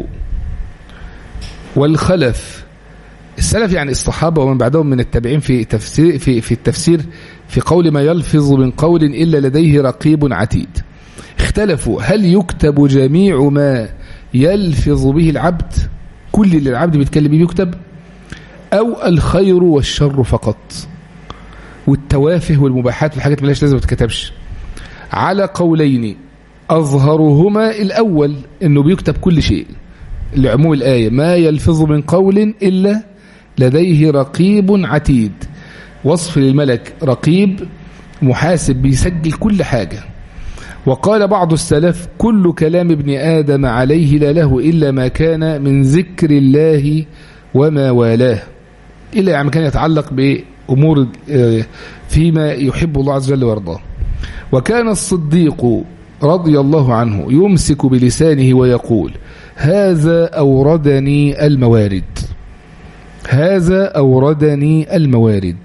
والخلف السلف يعني الصحابة ومن بعدهم من التابعين في تفسير في في التفسير في قول ما يلفظ من قول إلا لديه رقيب عتيد اختلفوا هل يكتب جميع ما يلفظ به العبد كل اللي العبد بيتكلم به يكتب أو الخير والشر فقط والتوافه والمباحات والحاجات اللي لازم ما تتكتبش على قولين أظهرهما الأول أنه بيكتب كل شيء لعموم الآية ما يلفظ من قول إلا لديه رقيب عتيد وصف للملك رقيب محاسب بيسجل كل حاجة وقال بعض السلف كل كلام ابن آدم عليه لا له إلا ما كان من ذكر الله وما والاه إلا يعني كان يتعلق بأمور فيما يحب الله عز وجل ويرضاه وكان الصديق رضي الله عنه يمسك بلسانه ويقول هذا أوردني الموارد هذا أوردني الموارد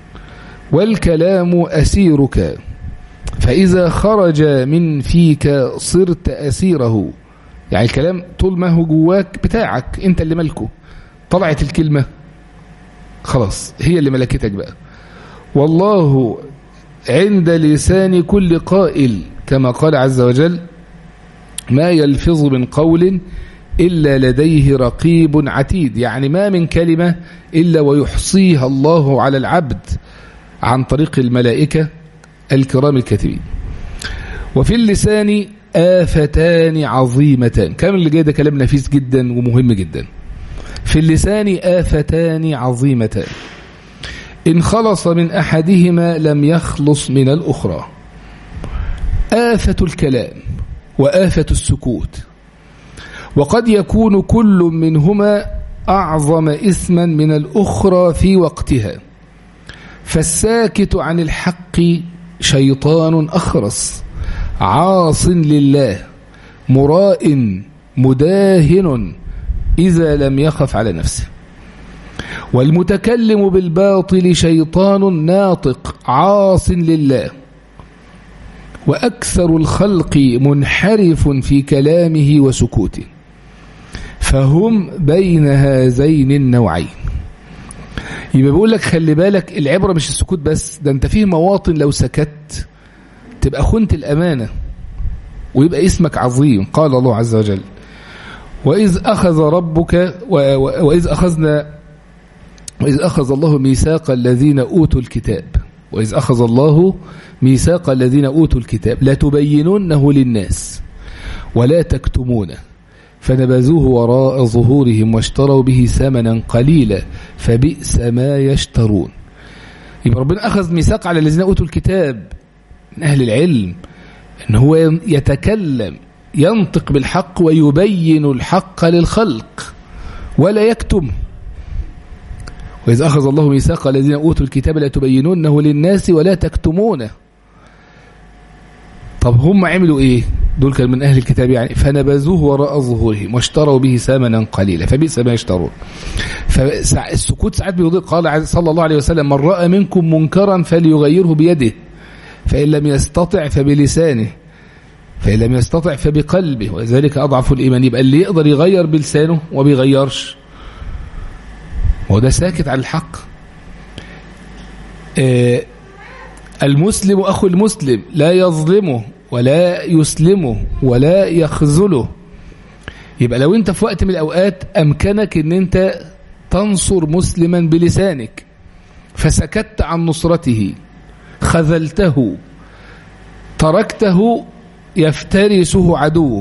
والكلام أسيرك فإذا خرج من فيك صرت أسيره يعني الكلام طول ما هو جواك بتاعك انت اللي ملكه طلعت الكلمة خلاص هي اللي ملكتك بقى والله عند لسان كل قائل كما قال عز وجل ما يلفظ من قول إلا لديه رقيب عتيد يعني ما من كلمة إلا ويحصيها الله على العبد عن طريق الملائكة الكرام الكاتبين وفي اللسان آفتان عظيمتان كم اللي جاي ده كلام نفيس جدا ومهم جدا في اللسان آفتان عظيمتان إن خلص من أحدهما لم يخلص من الأخرى آفة الكلام وآفة السكوت وقد يكون كل منهما أعظم إثما من الأخرى في وقتها فالساكت عن الحق شيطان أخرس عاص لله مراء مداهن إذا لم يخف على نفسه والمتكلم بالباطل شيطان ناطق عاص لله وأكثر الخلق منحرف في كلامه وسكوته فهم بين هذين النوعين يبقى بيقول لك خلي بالك العبرة مش السكوت بس ده انت فيه مواطن لو سكت تبقى خنت الأمانة ويبقى اسمك عظيم قال الله عز وجل وإذ أخذ ربك وإذ أخذنا وإذ أخذ الله ميثاق الذين أوتوا الكتاب وإذ أخذ الله ميثاق الذين أوتوا الكتاب لا تبينونه للناس ولا تكتمونه فنبذوه وراء ظهورهم واشتروا به ثمنا قليلا فبئس ما يشترون يبقى ربنا أخذ ميثاق على الذين أوتوا الكتاب من أهل العلم أن هو يتكلم ينطق بالحق ويبين الحق للخلق ولا يكتم وإذ أخذ الله ميثاق الذين أوتوا الكتاب لا تبينونه للناس ولا تكتمونه طب هم عملوا إيه دول كانوا من أهل الكتاب يعني فنبذوه وراء ظهورهم واشتروا به ثمنا قليلا فبئس ما يشترون فالسكوت ساعات بيضيق قال صلى الله عليه وسلم من رأى منكم منكرا فليغيره بيده فإن لم يستطع فبلسانه فإن لم يستطع فبقلبه وذلك أضعف الإيمان يبقى اللي يقدر يغير بلسانه وبيغيرش وده ساكت على الحق آه المسلم أخو المسلم لا يظلمه ولا يسلمه ولا يخذله يبقى لو انت في وقت من الأوقات أمكنك ان انت تنصر مسلما بلسانك فسكت عن نصرته خذلته تركته يفترسه عدوه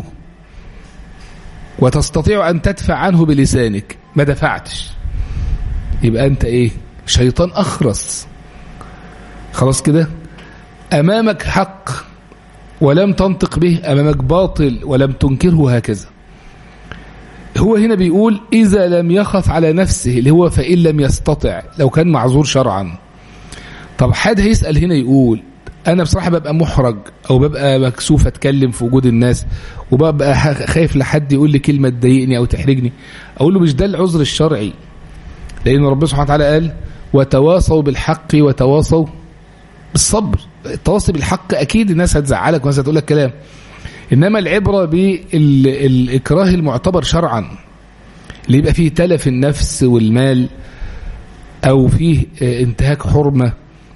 وتستطيع أن تدفع عنه بلسانك ما دفعتش يبقى أنت إيه شيطان أخرس خلاص كده أمامك حق ولم تنطق به أمامك باطل ولم تنكره هكذا هو هنا بيقول إذا لم يخف على نفسه اللي هو فإن لم يستطع لو كان معذور شرعا طب حد هيسأل هنا يقول أنا بصراحة ببقى محرج أو ببقى مكسوف أتكلم في وجود الناس وببقى خايف لحد يقول لي كلمة تضايقني أو تحرجني أقول له مش ده العذر الشرعي لأن ربنا سبحانه وتعالى قال وتواصوا بالحق وتواصوا بالصبر التواصي بالحق أكيد الناس هتزعلك والناس هتقول لك كلام إنما العبرة بالإكراه المعتبر شرعا اللي يبقى فيه تلف النفس والمال أو فيه انتهاك حرمة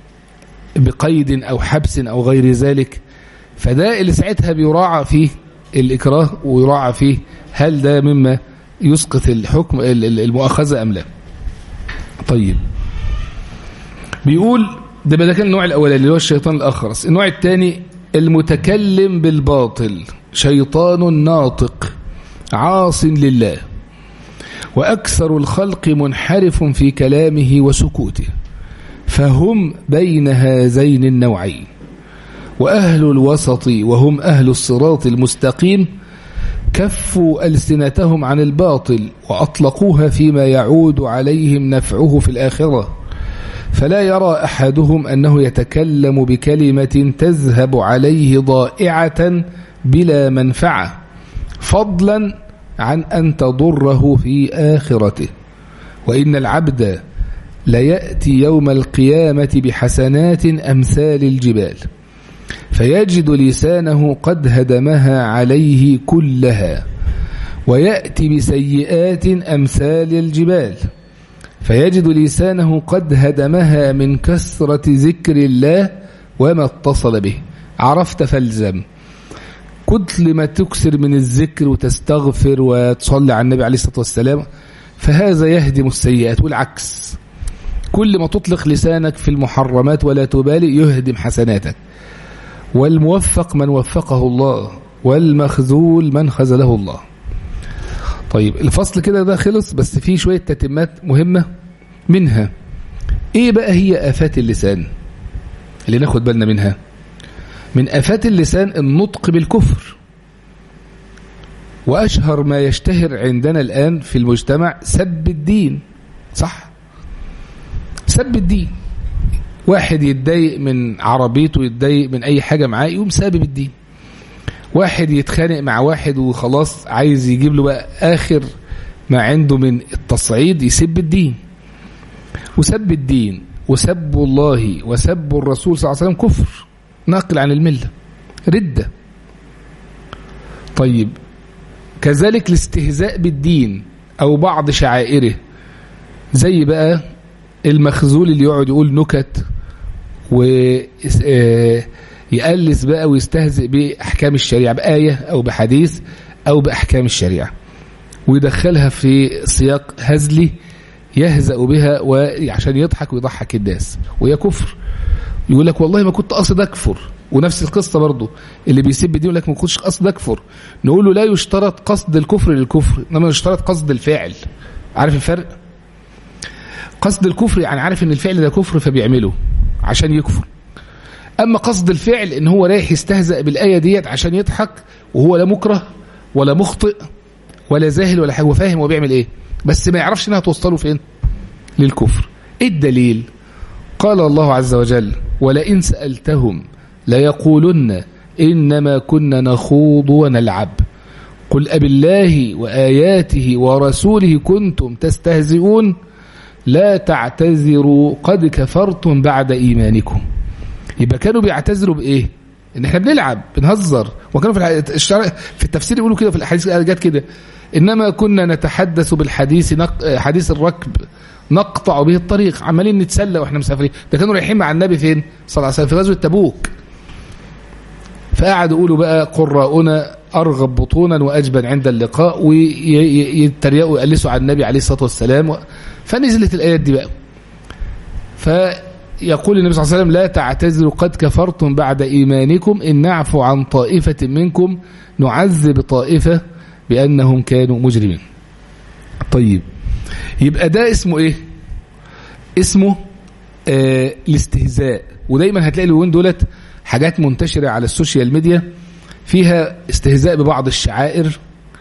بقيد أو حبس أو غير ذلك فده اللي ساعتها بيراعى فيه الإكراه ويراعى فيه هل ده مما يسقط الحكم المؤاخذة أم لا طيب بيقول ده ده كان النوع الأولاني اللي هو الشيطان الأخرس النوع الثاني المتكلم بالباطل شيطان ناطق عاص لله وأكثر الخلق منحرف في كلامه وسكوته فهم بين هذين النوعين وأهل الوسط وهم أهل الصراط المستقيم كفوا ألسنتهم عن الباطل وأطلقوها فيما يعود عليهم نفعه في الآخرة فلا يرى أحدهم أنه يتكلم بكلمة تذهب عليه ضائعة بلا منفعة فضلا عن أن تضره في آخرته وإن العبد ليأتي يوم القيامة بحسنات أمثال الجبال فيجد لسانه قد هدمها عليه كلها ويأتي بسيئات أمثال الجبال فيجد لسانه قد هدمها من كثرة ذكر الله وما اتصل به عرفت فالزم كتل ما تكسر من الذكر وتستغفر وتصلي على النبي عليه الصلاة والسلام فهذا يهدم السيئات والعكس كل ما تطلق لسانك في المحرمات ولا تبالي يهدم حسناتك والموفق من وفقه الله والمخذول من خذله الله طيب الفصل كده ده خلص بس فيه شوية تتمات مهمة منها ايه بقى هي آفات اللسان اللي ناخد بالنا منها من آفات اللسان النطق بالكفر وأشهر ما يشتهر عندنا الآن في المجتمع سب الدين صح سب الدين واحد يتضايق من عربيته يتضايق من أي حاجة معاه يقوم سابب الدين واحد يتخانق مع واحد وخلاص عايز يجيب له بقى آخر ما عنده من التصعيد يسب الدين وسب الدين وسب الله وسب الرسول صلى الله عليه وسلم كفر ناقل عن الملة ردة طيب كذلك الاستهزاء بالدين أو بعض شعائره زي بقى المخزول اللي يقعد يقول نكت ويقلس بقى ويستهزئ بأحكام الشريعة بآية أو بحديث أو بأحكام الشريعة ويدخلها في سياق هزلي يهزأ بها وعشان يضحك ويضحك الناس وهي كفر يقول لك والله ما كنت قصد أكفر ونفس القصة برضه اللي بيسب دي يقول لك ما كنتش قصد أكفر نقول له لا يشترط قصد الكفر للكفر إنما يشترط قصد الفعل عارف الفرق قصد الكفر يعني عارف ان الفعل ده كفر فبيعمله عشان يكفر اما قصد الفعل ان هو رايح يستهزأ بالآية ديت عشان يضحك وهو لا مكره ولا مخطئ ولا زاهل ولا حاجة وفاهم هو بيعمل ايه بس ما يعرفش انها توصله فين للكفر ايه الدليل قال الله عز وجل ولئن سألتهم ليقولن إنما كنا نخوض ونلعب قل أب الله وآياته ورسوله كنتم تستهزئون لا تعتذروا قد كفرتم بعد إيمانكم يبقى كانوا بيعتذروا بإيه إن إحنا بنلعب بنهزر وكانوا في الشرع في التفسير يقولوا كده في الحديث جت كده إنما كنا نتحدث بالحديث نق... حديث الركب نقطع به الطريق عمالين نتسلى واحنا مسافرين ده كانوا رايحين مع النبي فين صلى الله عليه وسلم في غزوه تبوك فقعدوا يقولوا بقى قراؤنا ارغب بطونا واجبن عند اللقاء ويتريقوا ويقلسوا على النبي عليه الصلاه والسلام فنزلت الايات دي بقى فيقول النبي صلى الله عليه وسلم لا تعتذروا قد كفرتم بعد ايمانكم ان نعفو عن طائفه منكم نعذب طائفه بانهم كانوا مجرمين طيب يبقى ده اسمه ايه اسمه آه الاستهزاء ودايما هتلاقي اليومين دولت حاجات منتشرة على السوشيال ميديا فيها استهزاء ببعض الشعائر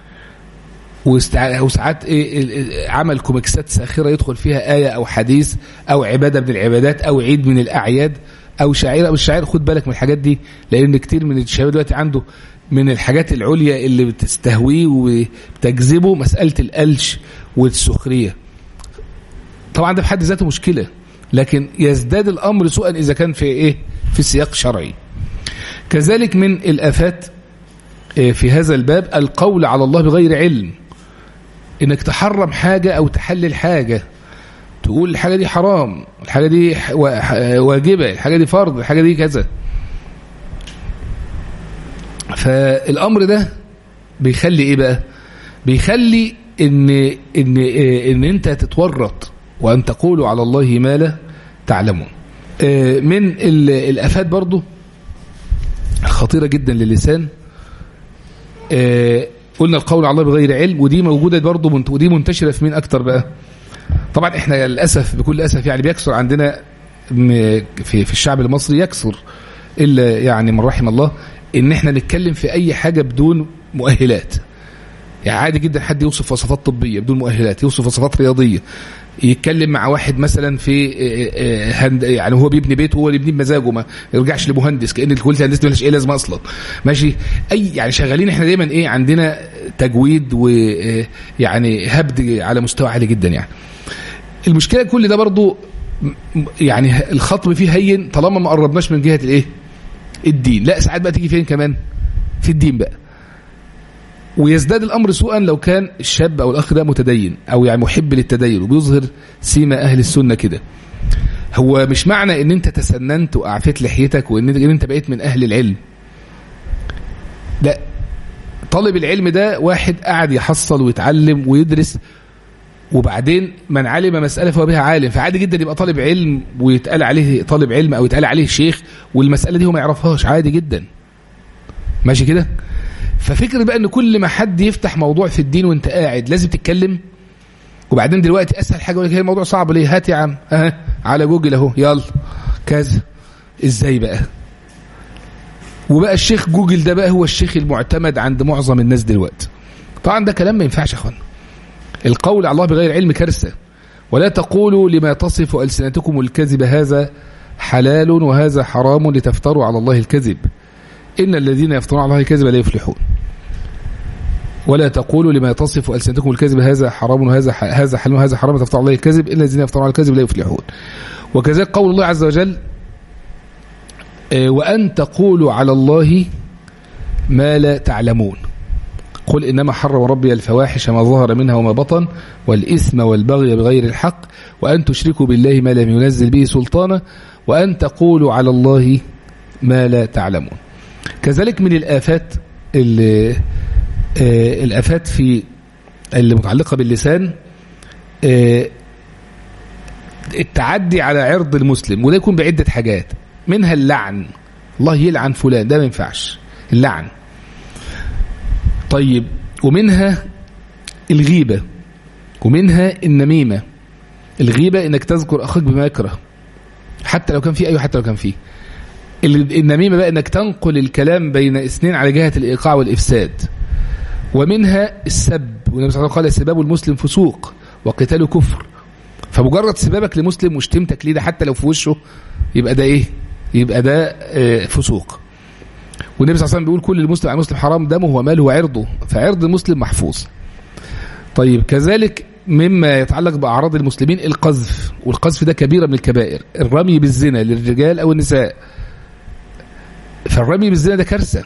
وساعات ايه عمل كوميكسات ساخرة يدخل فيها آية أو حديث أو عبادة من العبادات أو عيد من الأعياد أو شعيرة أو الشعائر خد بالك من الحاجات دي لأن كتير من الشباب دلوقتي عنده من الحاجات العليا اللي بتستهويه وبتجذبه مسألة القلش والسخرية طبعا ده في حد ذاته مشكلة لكن يزداد الأمر سوءا إذا كان في إيه في سياق شرعي كذلك من الآفات في هذا الباب القول على الله بغير علم انك تحرم حاجة او تحلل حاجة تقول الحاجة دي حرام الحاجة دي واجبة الحاجة دي فرض الحاجة دي كذا فالامر ده بيخلي ايه بقى بيخلي ان ان ان انت تتورط وان تقولوا على الله ما لا تعلمون من الافات برضو خطيرة جدا للسان قلنا القول على الله بغير علم ودي موجودة برضو ودي منتشرة في مين اكتر بقى طبعا احنا للأسف بكل أسف يعني بيكسر عندنا في في الشعب المصري يكسر إلا يعني من رحم الله ان احنا نتكلم في اي حاجة بدون مؤهلات يعني عادي جدا حد يوصف وصفات طبية بدون مؤهلات يوصف وصفات رياضية يتكلم مع واحد مثلا في هند يعني هو بيبني بيت هو اللي بيبني بمزاجه ما يرجعش لمهندس كان كل هندسه مالهاش ايه لازمه اصلا ماشي اي يعني شغالين احنا دايما ايه عندنا تجويد ويعني هبد على مستوى عالي جدا يعني المشكله كل ده برضو يعني الخطب فيه هين طالما ما قربناش من جهه الايه الدين لا ساعات بقى تيجي فين كمان في الدين بقى ويزداد الأمر سوءا لو كان الشاب أو الأخ ده متدين أو يعني محب للتدين وبيظهر سيما أهل السنة كده هو مش معنى ان انت تسننت وأعفيت لحيتك وان انت بقيت من أهل العلم لا طالب العلم ده واحد قاعد يحصل ويتعلم ويدرس وبعدين من علم مسألة فهو بها عالم فعادي جدا يبقى طالب علم ويتقال عليه طالب علم أو يتقال عليه شيخ والمسألة دي هو ما يعرفهاش عادي جدا ماشي كده ففكر بقى ان كل ما حد يفتح موضوع في الدين وانت قاعد لازم تتكلم وبعدين دلوقتي اسهل حاجه يقول لك الموضوع صعب ليه هات يا عم اه على جوجل اهو يلا كذا ازاي بقى وبقى الشيخ جوجل ده بقى هو الشيخ المعتمد عند معظم الناس دلوقتي طبعا ده كلام ما ينفعش يا اخوانا القول على الله بغير علم كارثه ولا تقولوا لما تصف السنتكم الكذب هذا حلال وهذا حرام لتفتروا على الله الكذب إن الذين يفترون على الله الكذب لا يفلحون ولا تقولوا لما تصف ألسنتكم الكذب هذا حرام وهذا هذا حلال وهذا حرام تفتروا على الله الكذب إن الذين يفترون على الكذب لا يفلحون وكذلك قول الله عز وجل وأن تقولوا على الله ما لا تعلمون قل إنما حرم ربي الفواحش ما ظهر منها وما بطن والإثم والبغي بغير الحق وأن تشركوا بالله ما لم ينزل به سلطانا وأن تقولوا على الله ما لا تعلمون كذلك من الآفات اللي آه الآفات في اللي متعلقة باللسان آه التعدي على عرض المسلم وده يكون بعدة حاجات منها اللعن الله يلعن فلان ده ما ينفعش اللعن طيب ومنها الغيبة ومنها النميمة الغيبة انك تذكر اخاك بما يكره حتى لو كان فيه ايوه حتى لو كان فيه النميمة بقى انك تنقل الكلام بين اثنين على جهة الايقاع والافساد ومنها السب والنبي صلى الله عليه وسلم قال سباب المسلم فسوق وقتاله كفر فمجرد سبابك لمسلم وشتمتك ليه ده حتى لو في وشه يبقى ده ايه يبقى ده اه فسوق والنبي صلى الله عليه وسلم بيقول كل المسلم على المسلم حرام دمه وماله وعرضه فعرض المسلم محفوظ طيب كذلك مما يتعلق بأعراض المسلمين القذف والقذف ده كبيرة من الكبائر الرمي بالزنا للرجال أو النساء فالرمي بالزنا ده كارثة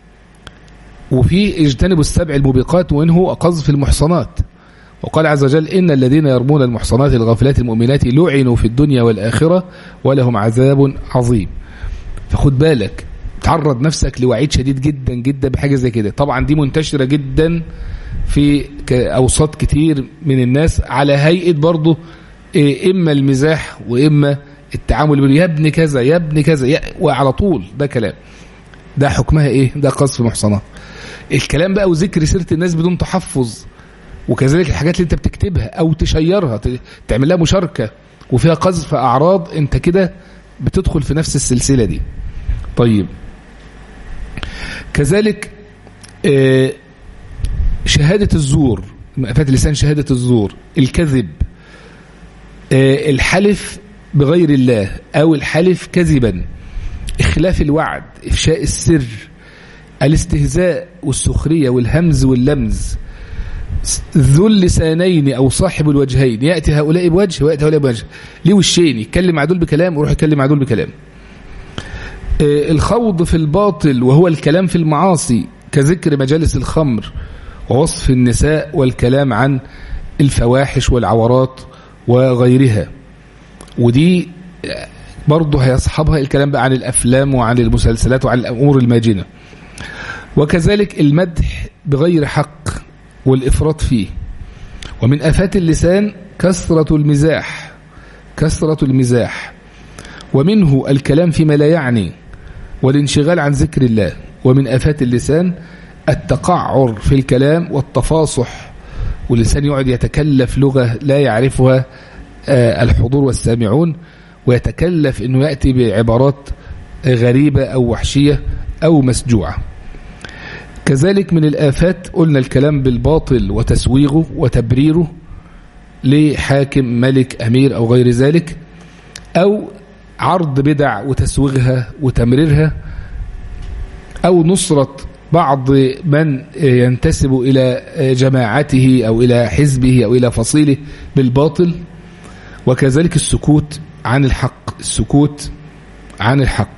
وفي اجتنبوا السبع الموبقات وانه قذف المحصنات وقال عز وجل إن الذين يرمون المحصنات الغافلات المؤمنات لعنوا في الدنيا والآخرة ولهم عذاب عظيم فخد بالك تعرض نفسك لوعيد شديد جدا جدا بحاجة زي كده طبعا دي منتشرة جدا في أوساط كتير من الناس على هيئة برضه إما المزاح وإما التعامل يا ابن كذا يا ابن كذا وعلى طول ده كلام ده حكمها إيه ده قذف محصنات الكلام بقى وذكر سيرة الناس بدون تحفظ وكذلك الحاجات اللي انت بتكتبها او تشيرها تعمل لها مشاركة وفيها قذف اعراض انت كده بتدخل في نفس السلسلة دي طيب كذلك شهادة الزور مقافات اللسان شهادة الزور الكذب الحلف بغير الله او الحلف كذبا اخلاف الوعد افشاء السر الاستهزاء والسخرية والهمز واللمز ذو اللسانين أو صاحب الوجهين يأتي هؤلاء بوجه ويأتي هؤلاء بوجه ليه وشين يتكلم مع دول بكلام ويروح يتكلم مع دول بكلام الخوض في الباطل وهو الكلام في المعاصي كذكر مجالس الخمر ووصف النساء والكلام عن الفواحش والعورات وغيرها ودي برضه هيصحبها الكلام بقى عن الأفلام وعن المسلسلات وعن الأمور الماجنة وكذلك المدح بغير حق والإفراط فيه ومن آفات اللسان كثرة المزاح كثرة المزاح ومنه الكلام فيما لا يعني والانشغال عن ذكر الله ومن آفات اللسان التقعر في الكلام والتفاصح والإنسان يقعد يتكلف لغة لا يعرفها الحضور والسامعون ويتكلف أنه يأتي بعبارات غريبة أو وحشية أو مسجوعة كذلك من الآفات قلنا الكلام بالباطل وتسويغه وتبريره لحاكم ملك أمير أو غير ذلك أو عرض بدع وتسويغها وتمريرها أو نصرة بعض من ينتسب إلى جماعته أو إلى حزبه أو إلى فصيله بالباطل وكذلك السكوت عن الحق السكوت عن الحق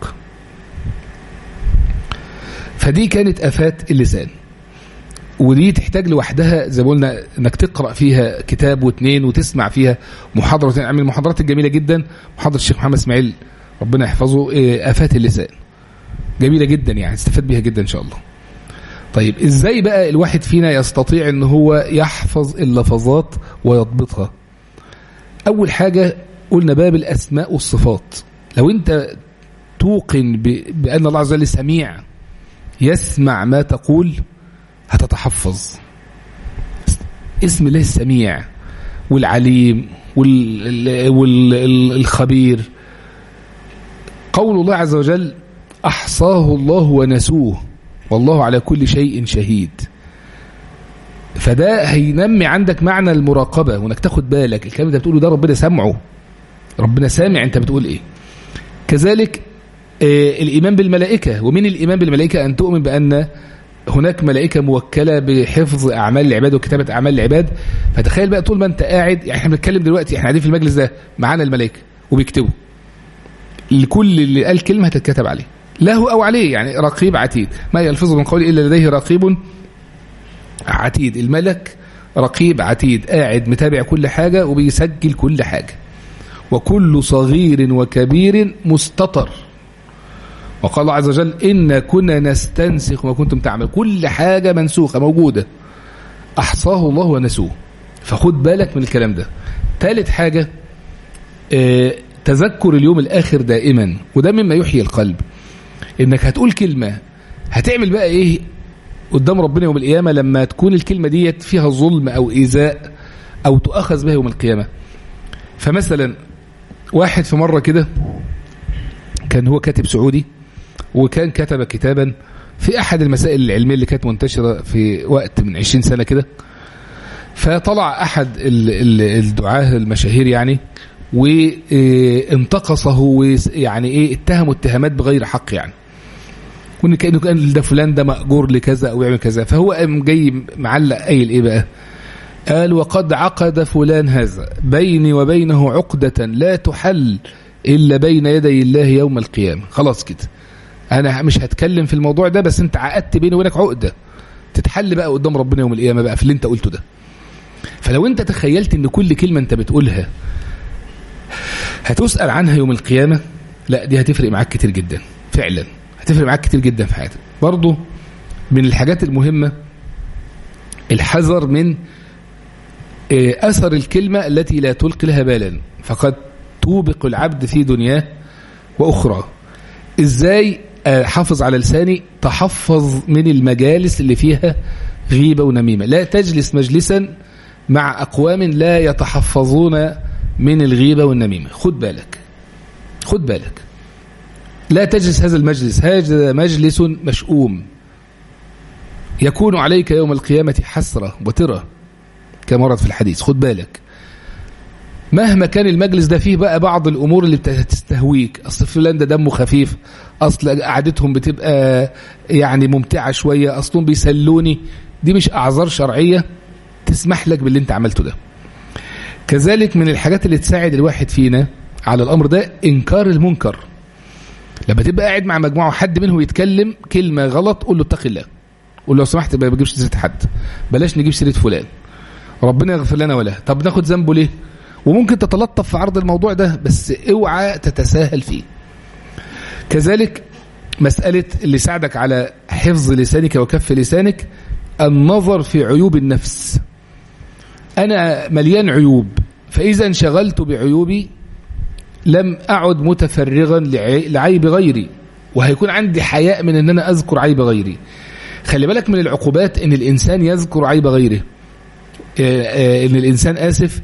فدي كانت آفات اللسان ودي تحتاج لوحدها زي ما قلنا انك تقرا فيها كتاب واثنين وتسمع فيها محاضره من المحاضرات الجميله جدا محاضره الشيخ محمد اسماعيل ربنا يحفظه آفات اللسان جميله جدا يعني استفاد بيها جدا ان شاء الله طيب ازاي بقى الواحد فينا يستطيع ان هو يحفظ اللفظات ويضبطها اول حاجه قلنا باب الاسماء والصفات لو انت توقن بان الله عز وجل سميع يسمع ما تقول هتتحفظ اسم الله السميع والعليم والخبير قول الله عز وجل أحصاه الله ونسوه والله على كل شيء شهيد فده هينمي عندك معنى المراقبة وانك تاخد بالك الكلام ده بتقوله ده ربنا سمعه ربنا سامع انت بتقول ايه كذلك آه الإيمان بالملائكة ومن الإيمان بالملائكة أن تؤمن بأن هناك ملائكة موكلة بحفظ أعمال العباد وكتابة أعمال العباد فتخيل بقى طول ما أنت قاعد يعني احنا بنتكلم دلوقتي احنا قاعدين في المجلس ده معانا الملائكة وبيكتبوا الكل اللي قال كلمة هتتكتب عليه له أو عليه يعني رقيب عتيد ما يلفظ من قول إلا لديه رقيب عتيد الملك رقيب عتيد قاعد متابع كل حاجة وبيسجل كل حاجة وكل صغير وكبير مستطر وقال الله عز وجل إن كنا نستنسخ ما كنتم تعمل كل حاجة منسوخة موجودة أحصاه الله ونسوه فخد بالك من الكلام ده ثالث حاجة اه تذكر اليوم الآخر دائما وده مما يحيي القلب إنك هتقول كلمة هتعمل بقى إيه قدام ربنا يوم القيامة لما تكون الكلمة ديت فيها ظلم أو إيذاء أو تؤخذ بها يوم القيامة فمثلا واحد في مرة كده كان هو كاتب سعودي وكان كتب كتابا في أحد المسائل العلمية اللي كانت منتشرة في وقت من 20 سنة كده فطلع أحد الدعاة المشاهير يعني وانتقصه ويعني ايه اتهموا اتهامات بغير حق يعني وان كانه كان ده فلان ده ماجور لكذا او يعمل كذا فهو قام جاي معلق قايل ايه بقى قال وقد عقد فلان هذا بيني وبينه عقدة لا تحل إلا بين يدي الله يوم القيامة خلاص كده أنا مش هتكلم في الموضوع ده بس أنت عقدت بيني وبينك عقدة تتحل بقى قدام ربنا يوم القيامة بقى في اللي أنت قلته ده فلو أنت تخيلت أن كل كلمة أنت بتقولها هتسأل عنها يوم القيامة لا دي هتفرق معاك كتير جدا فعلا هتفرق معاك كتير جدا في حياتك برضو من الحاجات المهمة الحذر من أثر الكلمة التي لا تلقي لها بالا فقد توبق العبد في دنياه وأخرى إزاي حافظ على لساني تحفظ من المجالس اللي فيها غيبة ونميمة لا تجلس مجلسا مع أقوام لا يتحفظون من الغيبة والنميمة خد بالك خد بالك لا تجلس هذا المجلس هذا مجلس مشؤوم يكون عليك يوم القيامة حسرة وترى كما ورد في الحديث خد بالك مهما كان المجلس ده فيه بقى بعض الأمور اللي بتستهويك أصل فلان ده دمه خفيف أصل قعدتهم بتبقى يعني ممتعة شوية أصلهم بيسلوني دي مش أعذار شرعية تسمح لك باللي انت عملته ده كذلك من الحاجات اللي تساعد الواحد فينا على الامر ده انكار المنكر لما تبقى قاعد مع مجموعه وحد منهم يتكلم كلمه غلط قول له اتق الله قول له لو سمحت ما تجيبش سيره حد بلاش نجيب سيره فلان ربنا يغفر لنا وله طب ناخد ذنبه ليه وممكن تتلطف في عرض الموضوع ده بس اوعى تتساهل فيه كذلك مسألة اللي ساعدك على حفظ لسانك وكف لسانك النظر في عيوب النفس أنا مليان عيوب فإذا انشغلت بعيوبي لم أعد متفرغا لعيب غيري وهيكون عندي حياء من أن أنا أذكر عيب غيري خلي بالك من العقوبات أن الإنسان يذكر عيب غيره أن الإنسان آسف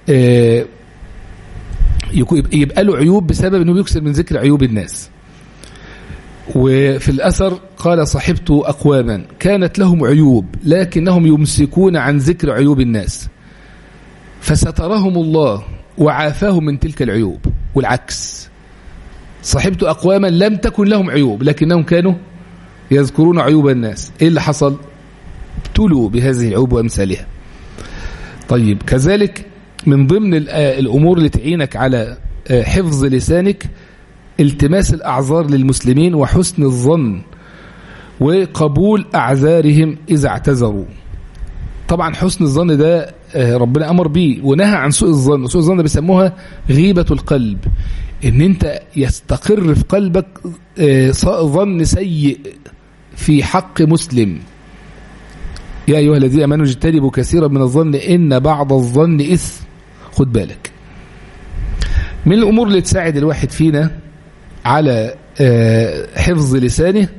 يبقى له عيوب بسبب أنه يكسر من ذكر عيوب الناس وفي الأثر قال صحبت أقواما كانت لهم عيوب لكنهم يمسكون عن ذكر عيوب الناس فسترهم الله وعافاهم من تلك العيوب والعكس صحبت أقواما لم تكن لهم عيوب لكنهم كانوا يذكرون عيوب الناس إيه اللي حصل ابتلوا بهذه العيوب وأمثالها طيب كذلك من ضمن الأمور اللي تعينك على حفظ لسانك التماس الأعذار للمسلمين وحسن الظن وقبول أعذارهم إذا اعتذروا طبعا حسن الظن ده ربنا أمر به ونهى عن سوء الظن سوء الظن بيسموها غيبة القلب ان انت يستقر في قلبك ظن سيء في حق مسلم يا أيها الذين أمنوا اجتنبوا كثيرا من الظن إن بعض الظن إثم خد بالك من الأمور اللي تساعد الواحد فينا على حفظ لسانه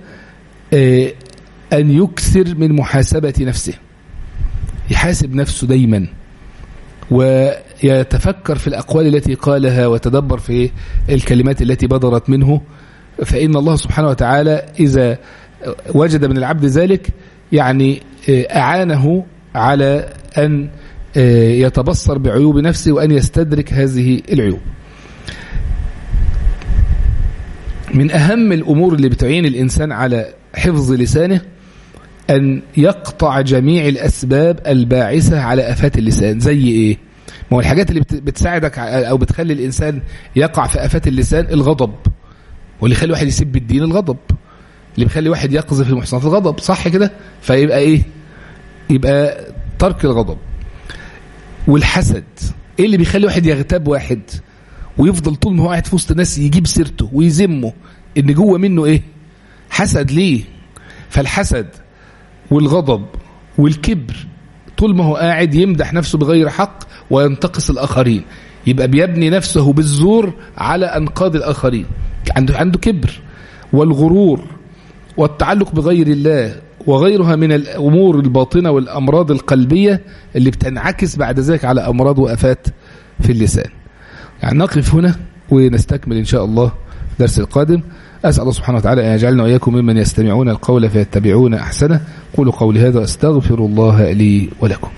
أن يكثر من محاسبة نفسه يحاسب نفسه دايما ويتفكر في الأقوال التي قالها وتدبر في الكلمات التي بدرت منه فإن الله سبحانه وتعالى إذا وجد من العبد ذلك يعني أعانه على أن يتبصر بعيوب نفسه وأن يستدرك هذه العيوب من أهم الأمور اللي بتعين الإنسان على حفظ لسانه أن يقطع جميع الأسباب الباعثة على أفات اللسان زي إيه؟ ما هو الحاجات اللي بتساعدك أو بتخلي الإنسان يقع في أفات اللسان الغضب واللي يخلي واحد يسب الدين الغضب اللي بيخلي واحد يقذف المحصنات الغضب صح كده فيبقى إيه يبقى ترك الغضب والحسد إيه اللي بيخلي واحد يغتاب واحد ويفضل طول ما هو قاعد في وسط الناس يجيب سيرته ويذمه ان جوه منه ايه حسد ليه فالحسد والغضب والكبر طول ما هو قاعد يمدح نفسه بغير حق وينتقص الاخرين يبقى بيبني نفسه بالزور على انقاض الاخرين عنده عنده كبر والغرور والتعلق بغير الله وغيرها من الامور الباطنه والامراض القلبيه اللي بتنعكس بعد ذلك على امراض وافات في اللسان يعني نقف هنا ونستكمل إن شاء الله الدرس القادم أسأل الله سبحانه وتعالى أن يجعلنا وإياكم ممن يستمعون القول فيتبعون أحسنه قولوا قولي هذا أستغفر الله لي ولكم